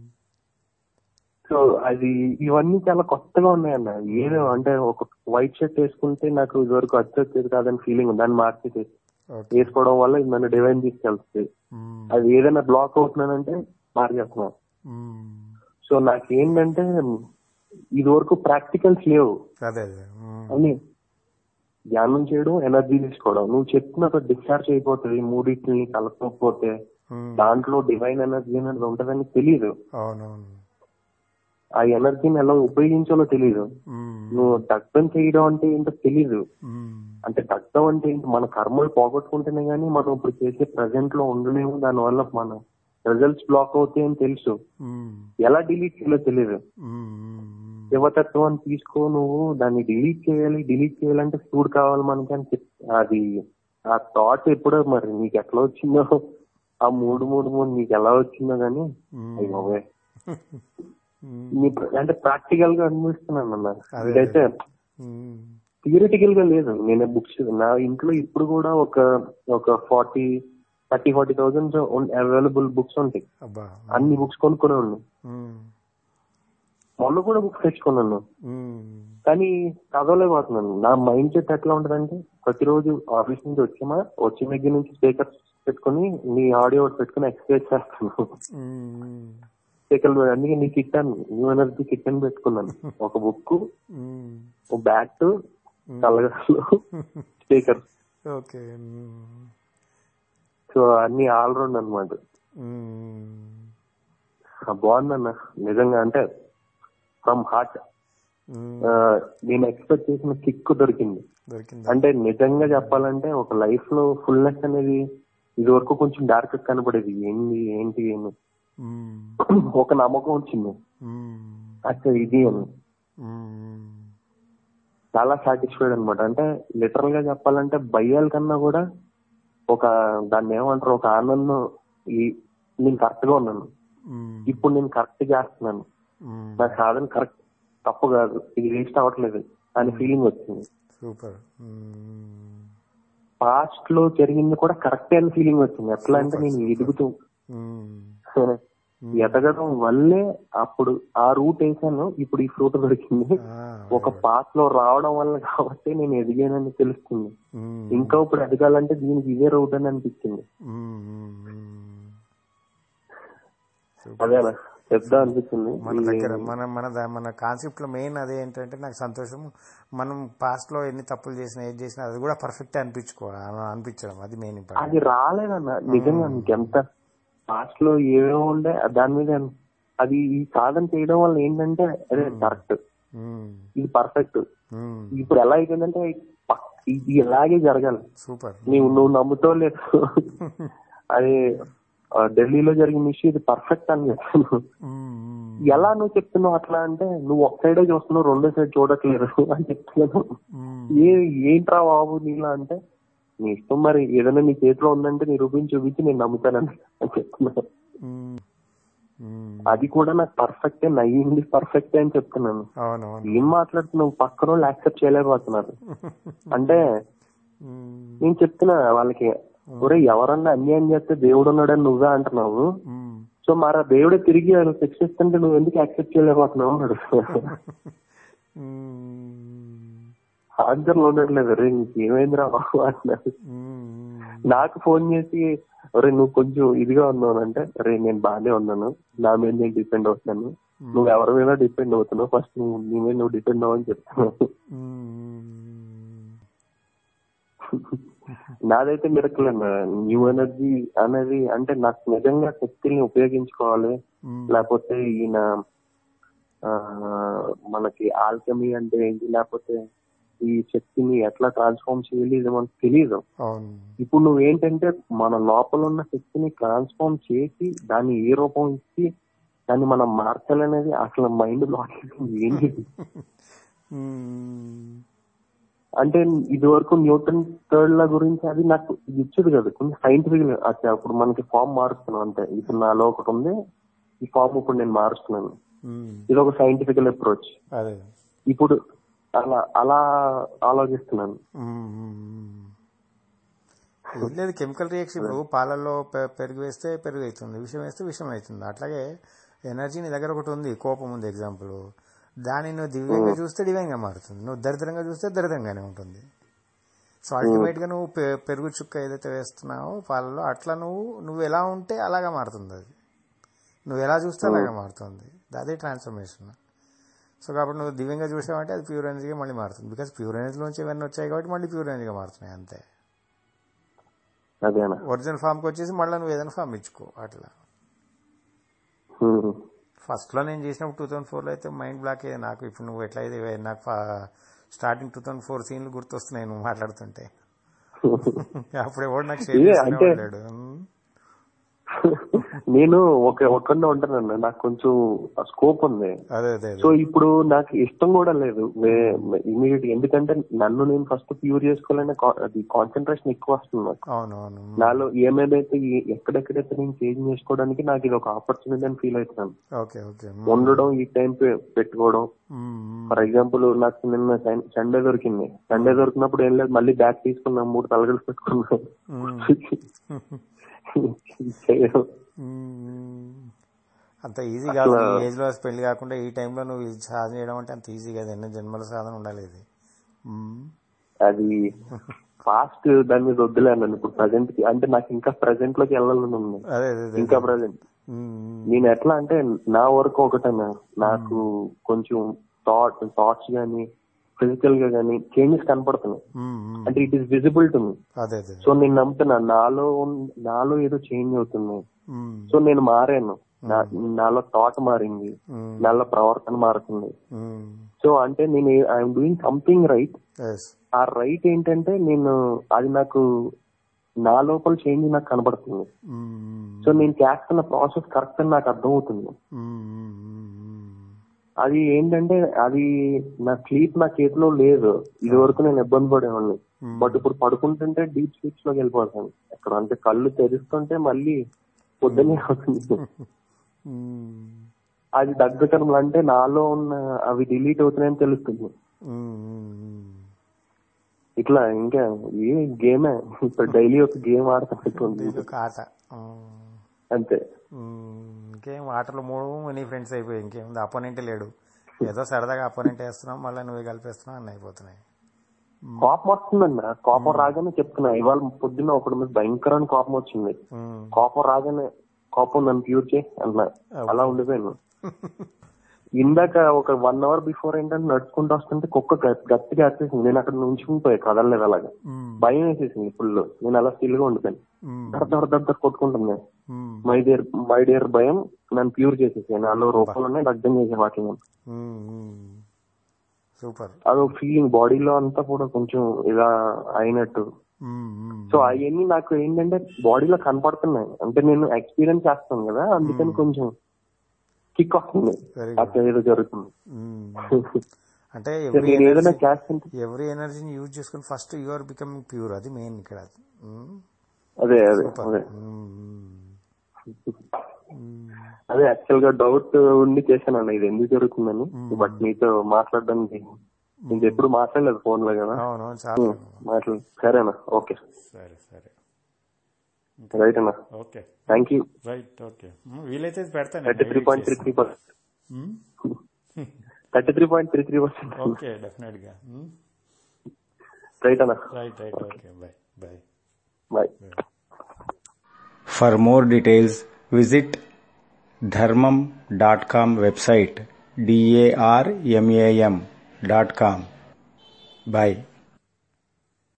సో అది ఇవన్నీ చాలా కొత్తగా ఉన్నాయన్న ఏదో అంటే ఒక వైట్ షర్ట్ వేసుకుంటే నాకు ఇది వరకు వచ్చి వచ్చేది కాదని ఫీలింగ్ దాన్ని మార్చేసి ఓకే వేసుకోవడం వల్ల ఇది నన్ను డివైన్ తీసుకెళ్తుంది మ్మ్. అది ఏదైనా బ్లాక్ అవుతున్నానంటే మార్చేస్తున్నాను మ్మ్. సో నాకేంటంటే ఇది వరకు ప్రాక్టికల్స్ లేవు అదే అదే మ్మ్. అని ధ్యానం చేయడం ఎనర్జీ తీసుకోవడం నువ్వు చెప్పిన డిశ్చార్జ్ అయిపోతుంది మూడింటిని కలపకపోతే మ్మ్. దాంట్లో డివైన్ ఎనర్జీ అనేది ఉంటదని తెలియదు అవునవును ఆ ఎనర్జీని ఎలా ఉపయోగించాలో తెలియదు మ్మ్. నువ్వు దగ్ధం చేయడం అంటే ఏంటో తెలీదు మ్మ్. అంటే దగ్ధం అంటే ఏంటి మన కర్మలు పోగొట్టుకుంటేనే గానీ మనం ఇప్పుడు చేసే ప్రజెంట్ లో ఉండలేము దానివల్ల మన రిజల్ట్స్ బ్లాక్ అవుతాయని తెలుసు మ్మ్. ఎలా డిలీట్ చేయాలో తెలియదు మ్మ్. శివతత్వాన్ని తీసుకో నువ్వు దాన్ని డిలీట్ చేయాలి డిలీట్ చేయాలంటే చూడు కావాలి మనకి అని చెప్ అది ఆ థాట్ ఎప్పుడో మరి నీకు ఎట్లా వచ్చిందో ఆ మూడు మూడు మూడు నీకు ఎలా వచ్చిందో గానీ మ్మ్. అయ్యో మ్మ్. నీ అంటే ప్రాక్టికల్ గా అనిపిస్తున్నాను అన్న అదే. ఇదైతే మ్మ్. థియరిటికల్ గా లేదు నేను బుక్స్ నా ఇంట్లో ఇప్పుడు కూడా ఒక ఒక forty thirty forty thousand available books ఉంటాయి అబ్బా అన్ని బుక్స్ కొనుక్కునే ఉన్నాయి మ్మ్. మొన్న కూడా బుక్స్ తెచ్చుకున్నాను మ్మ్. కానీ చదవలేకపోతున్నాను నా మైండ్ సెట్ ఎట్లా ఉంటదంటే ప్రతిరోజు ఆఫీస్ నుంచి వచ్చామా వచ్చిన దగ్గర నుంచి స్పీకర్ పెట్టుకుని నీ ఆడియో పెట్టుకుని ఎక్సర్సైజ్ చేస్తాను మ్మ్. స్పీకర్ అందుకే నీ కిట్ అని న్యూ ఎనర్జీ కిట్ అని పెట్టుకున్నాను ఒక బుక్ మ్మ్. ఒక బ్యాట్ కలగలు స్పీకర్ ఓకే మ్మ్. సో అన్ని ఆల్రౌండ్ అనమాట మ్మ్. బాగుందన్న నిజంగా అంటే ఫ్రమ్ హార్ట్ మ్మ్. నేను ఎక్స్పెక్ట్ చేసిన కిక్ దొరికింది దొరికిందా అంటే నిజంగా చెప్పాలంటే ఒక లైఫ్ లో ఫుల్నెస్ అనేది ఇది వరకు కొంచెం డార్క్ కనపడేది ఏంది ఏంటి అని మ్మ్. ఒక నమ్మకం వచ్చింది మ్మ్. అచ్చా ఇది అని మ్మ్. చాలా సాటిస్ఫైడ్ అనమాట అంటే లిటరల్ గా చెప్పాలంటే భయ్యాల కన్నా కూడా ఒక దాన్ని ఏమంటారు ఒక ఆనందం ఈ నేను కరెక్ట్ గా ఉన్నాను మ్మ్. ఇప్పుడు నేను కరెక్ట్ చేస్తున్నాను మ్మ్. నా సాధన కరెక్ట్ తప్పు కాదు ఇది వేస్ట్ అవ్వట్లేదు అనే ఫీలింగ్ వచ్చింది సూపర్ మ్మ్. పాస్ట్ లో జరిగింది కూడా కరెక్ట్ అనే ఫీలింగ్ వచ్చింది ఎట్లా అంటే నేను ఎదుగుతూ మ్మ్. ఎదగడం వల్లే అప్పుడు ఆ రూట్ వేసాను ఇప్పుడు ఈ ఫ్రూట్ దొరికింది ఆ, ఒక పాత్ లో రావడం వల్ల కాబట్టి నేను ఎదిగానని తెలుస్తుంది మ్మ్. ఇంకా ఇప్పుడు ఎదగాలంటే దీనికి ఇదే రూట్ అని అనిపించింది మ్మ్, మ్మ్, మ్మ్. అదే పెద్ద అనిపించింది మన దగ్గర మన మన దా- మన కాన్సెప్ట్ లో మెయిన్ అదే ఏంటంటే నాకు సంతోషం మనం పాస్ట్ లో ఎన్ని తప్పులు చేసినా ఏది చేసినా అది కూడా పర్ఫెక్ట్ అనిపించుకో అనిపించడం అది మెయిన్ ఇంపార్టెంట్ అది రాలేదన్న నిజంగా నీకెంత పాస్ట్ లో ఏమో ఉండే దాని మీద అది ఈ సాధన చేయడం వల్ల ఏంటంటే అదే కరెక్ట్ ఇది పర్ఫెక్ట్ ఇప్పుడు ఎలా అయిపోయిందంటే పక్- ఇది ఇలాగే జరగాలి సూపర్ నీవు నువ్వు నమ్ముతావు లేదు అది ఆ, ఢిల్లీలో జరిగిన ఇష్యూ ఇది పర్ఫెక్ట్ అని చెప్పాను ఎలా నువ్వు చెప్తున్నావు అట్లా అంటే నువ్వు ఒక సైడే చూస్తున్నావు రెండో సైడ్ చూడట్లేదు అని చెప్తున్నాను ఏ ఏంట్రా బాబు నీలా అంటే నీ ఇష్టం మరి ఏదైనా నీ చేతిలో ఉందంటే నిరూపించి చూపించి నేను నమ్ముతానని అని చెప్తున్నాను అది కూడా నాకు పర్ఫెక్టే నయ్యింది పర్ఫెక్టే అని చెప్తున్నాను అవునవును ఏం మాట్లాడుతున్నావు పక్కన వాళ్ళు యాక్సెప్ట్ చేయలేకపోతున్నారు అంటే నేను చెప్తున్నా వాళ్ళకి ఒరే ఎవరన్నా అన్యాయం చేస్తే దేవుడు ఉన్నాడని నువ్వే అంటున్నావు సో మరి ఆ దేవుడే తిరిగి ఆయన శిక్షిస్తుంటే నువ్వు ఎందుకు యాక్సెప్ట్ చేయలేకపోతున్నావు అన్నాడు ఆన్సర్లు ఉండట్లేదు రే నీకు ఏమైందిరా బాబు అన్నారు నాకు ఫోన్ చేసి ఒరే నువ్వు కొంచెం ఇదిగా ఉన్నావు అంటే రే నేను బాగానే ఉన్నాను నా మీద నేను డిపెండ్ అవుతున్నాను నువ్వు ఎవరి మీద డిపెండ్ అవుతున్నావు ఫస్ట్ నువ్వు నీ మీద నువ్వు డిపెండ్ అవ్వని చెప్తున్నావు నాదైతే మిరకల్ అన్న న్యూ ఎనర్జీ అనేది అంటే నాకు నిజంగా శక్తిని ఉపయోగించుకోవాలి లేకపోతే ఈయన ఆ, మనకి ఆల్కమీ అంటే ఏంటి లేకపోతే ఈ శక్తిని ఎట్లా ట్రాన్స్ఫార్మ్ చేయాలి ఇది మనకు తెలియదు అవును ఇప్పుడు నువ్వు ఏంటంటే మన లోపల ఉన్న శక్తిని ట్రాన్స్ఫార్మ్ చేసి దాన్ని ఏ రూపం ఇచ్చి దాన్ని మనం మార్చాలనేది అసలు మైండ్ బ్లాక్ ఏంటి అంటే ఇది వరకు న్యూటన్ థర్డ్ లా గురించి అది నాకు ఇది ఇచ్చేది కదా కొంచెం సైంటిఫిక్ అచ్చా ఇప్పుడు మనకి ఫామ్ మారుస్తున్నాం అంటే ఇప్పుడు నాలో ఒకటి ఉంది ఈ ఫామ్ ఇప్పుడు నేను మారుస్తున్నాను ఇది ఒక సైంటిఫికల్ అప్రోచ్ అదే ఇప్పుడు అలా అలా ఆలోచిస్తున్నాను ఏం లేదు కెమికల్ రియాక్షన్ ఇప్పుడు పాలల్లో పె- పెరుగు వేస్తే పెరుగు అవుతుంది విషం వేస్తే విషం అవుతుంది అట్లాగే ఎనర్జీ నీ దగ్గర ఒకటి ఉంది కోపం ఉంది ఎగ్జాంపుల్ దాన్ని నువ్వు దివ్యంగా చూస్తే దివ్యంగా మారుతుంది నువ్వు దరిద్రంగా చూస్తే దరిద్రంగానే ఉంటుంది సో అల్టిమేట్ గా నువ్వు పె- పెరుగు చుక్క ఏదైతే వేస్తున్నావో పాలలో అట్లా నువ్వు నువ్వు ఎలా ఉంటే అలాగా మారుతుంది అది నువ్వు ఎలా చూస్తే అలాగా మారుతుంది అదే ట్రాన్స్ఫర్మేషన్ సో కాబట్టి నువ్వు దివ్యంగా చూసావంటే అది ప్యూర్ ఎనర్జీగా మళ్ళీ మారుతుంది బికాస్ ప్యూర్ ఎనర్జీలోంచి ఇవన్నీ వచ్చాయి కాబట్టి మళ్ళీ ప్యూర్ ఎనర్జీగా మారుతున్నాయి అంతే అదేనా ఒరిజినల్ ఫామ్కి వచ్చేసి మళ్ళీ నువ్వు ఏదైనా ఫామ్ ఇచ్చుకో అట్లా హ్మ్. ఫస్ట్ లో నేను చేసినప్పుడు టూ థౌసండ్ ఫోర్ లో అయితే మైండ్ బ్లాక్ అయ్యేది నాకు ఇప్పుడు నువ్వు ఎట్లా అయితే ఇవే నాకు స్టార్టింగ్ టూ థౌసండ్ ఫోర్ సీన్లు గుర్తొస్తున్నాయి నువ్వు మాట్లాడుతుంటే అప్పుడు ఎవడు నాకు షేర్ ఇదే చేసుకునే అంటే- వాళ్ళాడు నేను ఒక ఒక్కడే ఉంటానన్న నాకు కొంచెం స్కోప్ ఉంది అదే అదే అదే సో ఇప్పుడు నాకు ఇష్టం కూడా లేదు ఇమీడియట్ ఎందుకంటే నన్ను నేను ఫస్ట్ ప్యూర్ చేసుకోవాలనే కా- అది కాన్సన్ట్రేషన్ ఎక్కువ వస్తుంది నాకు అవును అవును నాలో ఏమేదైతే ఈ- ఎక్కడెక్కడైతే నేను చేంజ్ చేసుకోవడానికి నాకు ఇది ఒక ఆపర్చునిటీ అని ఫీల్ అవుతున్నాను ఓకే ఓకే ఉండడం ఈ టైం పెట్టుకోవడం ఫర్ ఎగ్జాంపుల్ నాకు నిన్న సండే దొరికింది సండే దొరికినప్పుడు ఏం లేదు మళ్ళీ బ్యాగ్ తీసుకున్నాం మూడు తలగలు పెట్టుకున్నాం చేయడం. అంత ఈజీ కాదు ఈ ఏజ్ లో పెళ్లి కాకుండా ఈ టైంలో నువ్వు ఇది సాధన చేయడం అంటే అంత ఈజీ కాదు ఎన్నో జన్మల సాధన ఉండాలి ఇది మ్మ్. అది ఫాస్ట్ దాని మీద వద్దులే అన్నాను ఇప్పుడు ప్రజెంట్ కి అంటే నాకు ఇంకా ప్రజెంట్ లోకి వెళ్ళాలని ఉంది అదే అదే అదే ఇంకా ప్రజెంట్ మ్మ్. నేను ఎట్లా అంటే నా వరకు ఒకటన్నా నాకు కొంచెం థాట్ థాట్స్ గానీ ఫిజికల్ గా గానీ చేంజెస్ కనపడుతున్నాయి మ్మ్, మ్మ్. అంటే it is visible to me అదే అదే సో నేను నమ్ముతున్నా నాలో ఉన్న- నాలో ఏదో చేంజ్ అవుతుంది మ్మ్. సో నేను మారాను నా- నాలో థాట్ మారింది మ్మ్. నాలో ప్రవర్తన మారుతుంది మ్మ్. సో అంటే నేను I'm doing something right yes ah right ఏంటంటే నేను అది నాకు నా లోపల చేంజ్ నాకు కనబడుతుంది మ్మ్. సో నేను చేస్తున్న ప్రాసెస్ కరెక్ట్ అని నాకు అర్థమవుతుంది మ్మ్, మ్మ్, మ్మ్. అది ఏంటంటే అది నా స్లీప్ నా చేతిలో లేదు ఇది వరకు నేను ఇబ్బంది పడేవాడిని బట్ ఇప్పుడు పడుకుంటుంటే డీప్ స్లీప్స్ లోకి వెళ్ళిపోతాను అక్కడ అంటే కళ్ళు తెరుస్తుంటే మళ్ళీ పొద్దున్నే అవుతుంది మ్మ్. అది దగ్గటం అంటే నాలో ఉన్న అవి డిలీట్ అవుతున్నాయని తెలుస్తుంది మ్మ్, మ్మ్. ఇట్లా ఇంకా ఏ గేమే ఇప్పుడు డైలీ ఒక గేమ్ ఆడుతున్నట్టుంది ఇది ఒక ఆట మ్మ్. అంతే మ్మ్. ఇంకేం ఆటలు మూడు నీ ఫ్రెండ్స్ అయిపోయి ఇంకేముంది అపోనెంట్ లేడు ఏదో సరదాగా అపోనెంట్ వేస్తున్నావు మళ్ళీ నువ్వే కలిపేస్తున్నావు అన్నీ అయిపోతున్నాయి కోపం వస్తుందన్న కోపం రాగానే చెప్తున్నా ఇవాళ పొద్దున్న ఒకటి మీద భయంకరమైన కోపం వచ్చింది మ్మ్. కోపం రాగానే కోపం నన్ను ప్యూర్ చేయి అన్నా అలా ఉండిపోయాను ఇందాక ఒక వన్ అవర్ బిఫోర్ ఏంటంటే నడుచుకుంటూ వస్తుంటే కుక్క గట్- గట్టిగా వచ్చేసింది నేను అక్కడ నుంచుకుని కదలలేదు అలాగా మ్మ్. భయం వేసేసింది ఫుల్ నేను అలా స్టిల్ గా ఉండిపోయాను మ్మ్. దర్ దర్ దర్ దర్ కొట్టుకుంటుంది మ్మ్. మై డియర్ మై డియర్ భయం నన్ను ప్యూర్ చేసేసి నాలో రూపాయలు ఉన్నాయి దగ్ధం చేసే వాటిని మ్మ్. మ్మ్. సూపర్ అదో ఫీలింగ్ బాడీలో అంతా కూడా కొంచెం ఇలా అయినట్టు మ్మ్. మ్మ్. సో అవన్నీ నాకు ఏంటంటే బాడీలో కనపడుతున్నాయి అంటే నేను ఎక్స్పీరియన్స్ చేస్తాను కదా అందుకని కొంచెం కిక్ వస్తుంది Very అట్లా ఏదో జరుగుతుంది మ్మ్. అంటే ఎవ్రీ నేను ఏదైనా చేస్తుంటే ఎవ్రీ ఎనర్జీని యూజ్ చేసుకుని first you are becoming pure అది మెయిన్ ఇక్కడ మ్మ్. అదే అదే అదే మ్మ్. మ్మ్. అదే యాక్చువల్ గా డౌట్ ఉండి చేశాను అన్న ఇది ఎందుకు జరుగుతుందని బట్ మీతో మాట్లాడడానికి నేను ఎప్పుడు మాట్లాడలేదు ఫోన్ లో కదా అవును చాలా మాట్లాడు సరేనా ఓకే సరే సరే రైట్ అన్న okay thank you right okay వీలైతే పెడతాను thirty three point three three percent thirty three point three three percent okay definite గా రైట్ అన్న right right okay bye bye bye For more details, visit dharmam.com website d a r m a m dot com. Bye.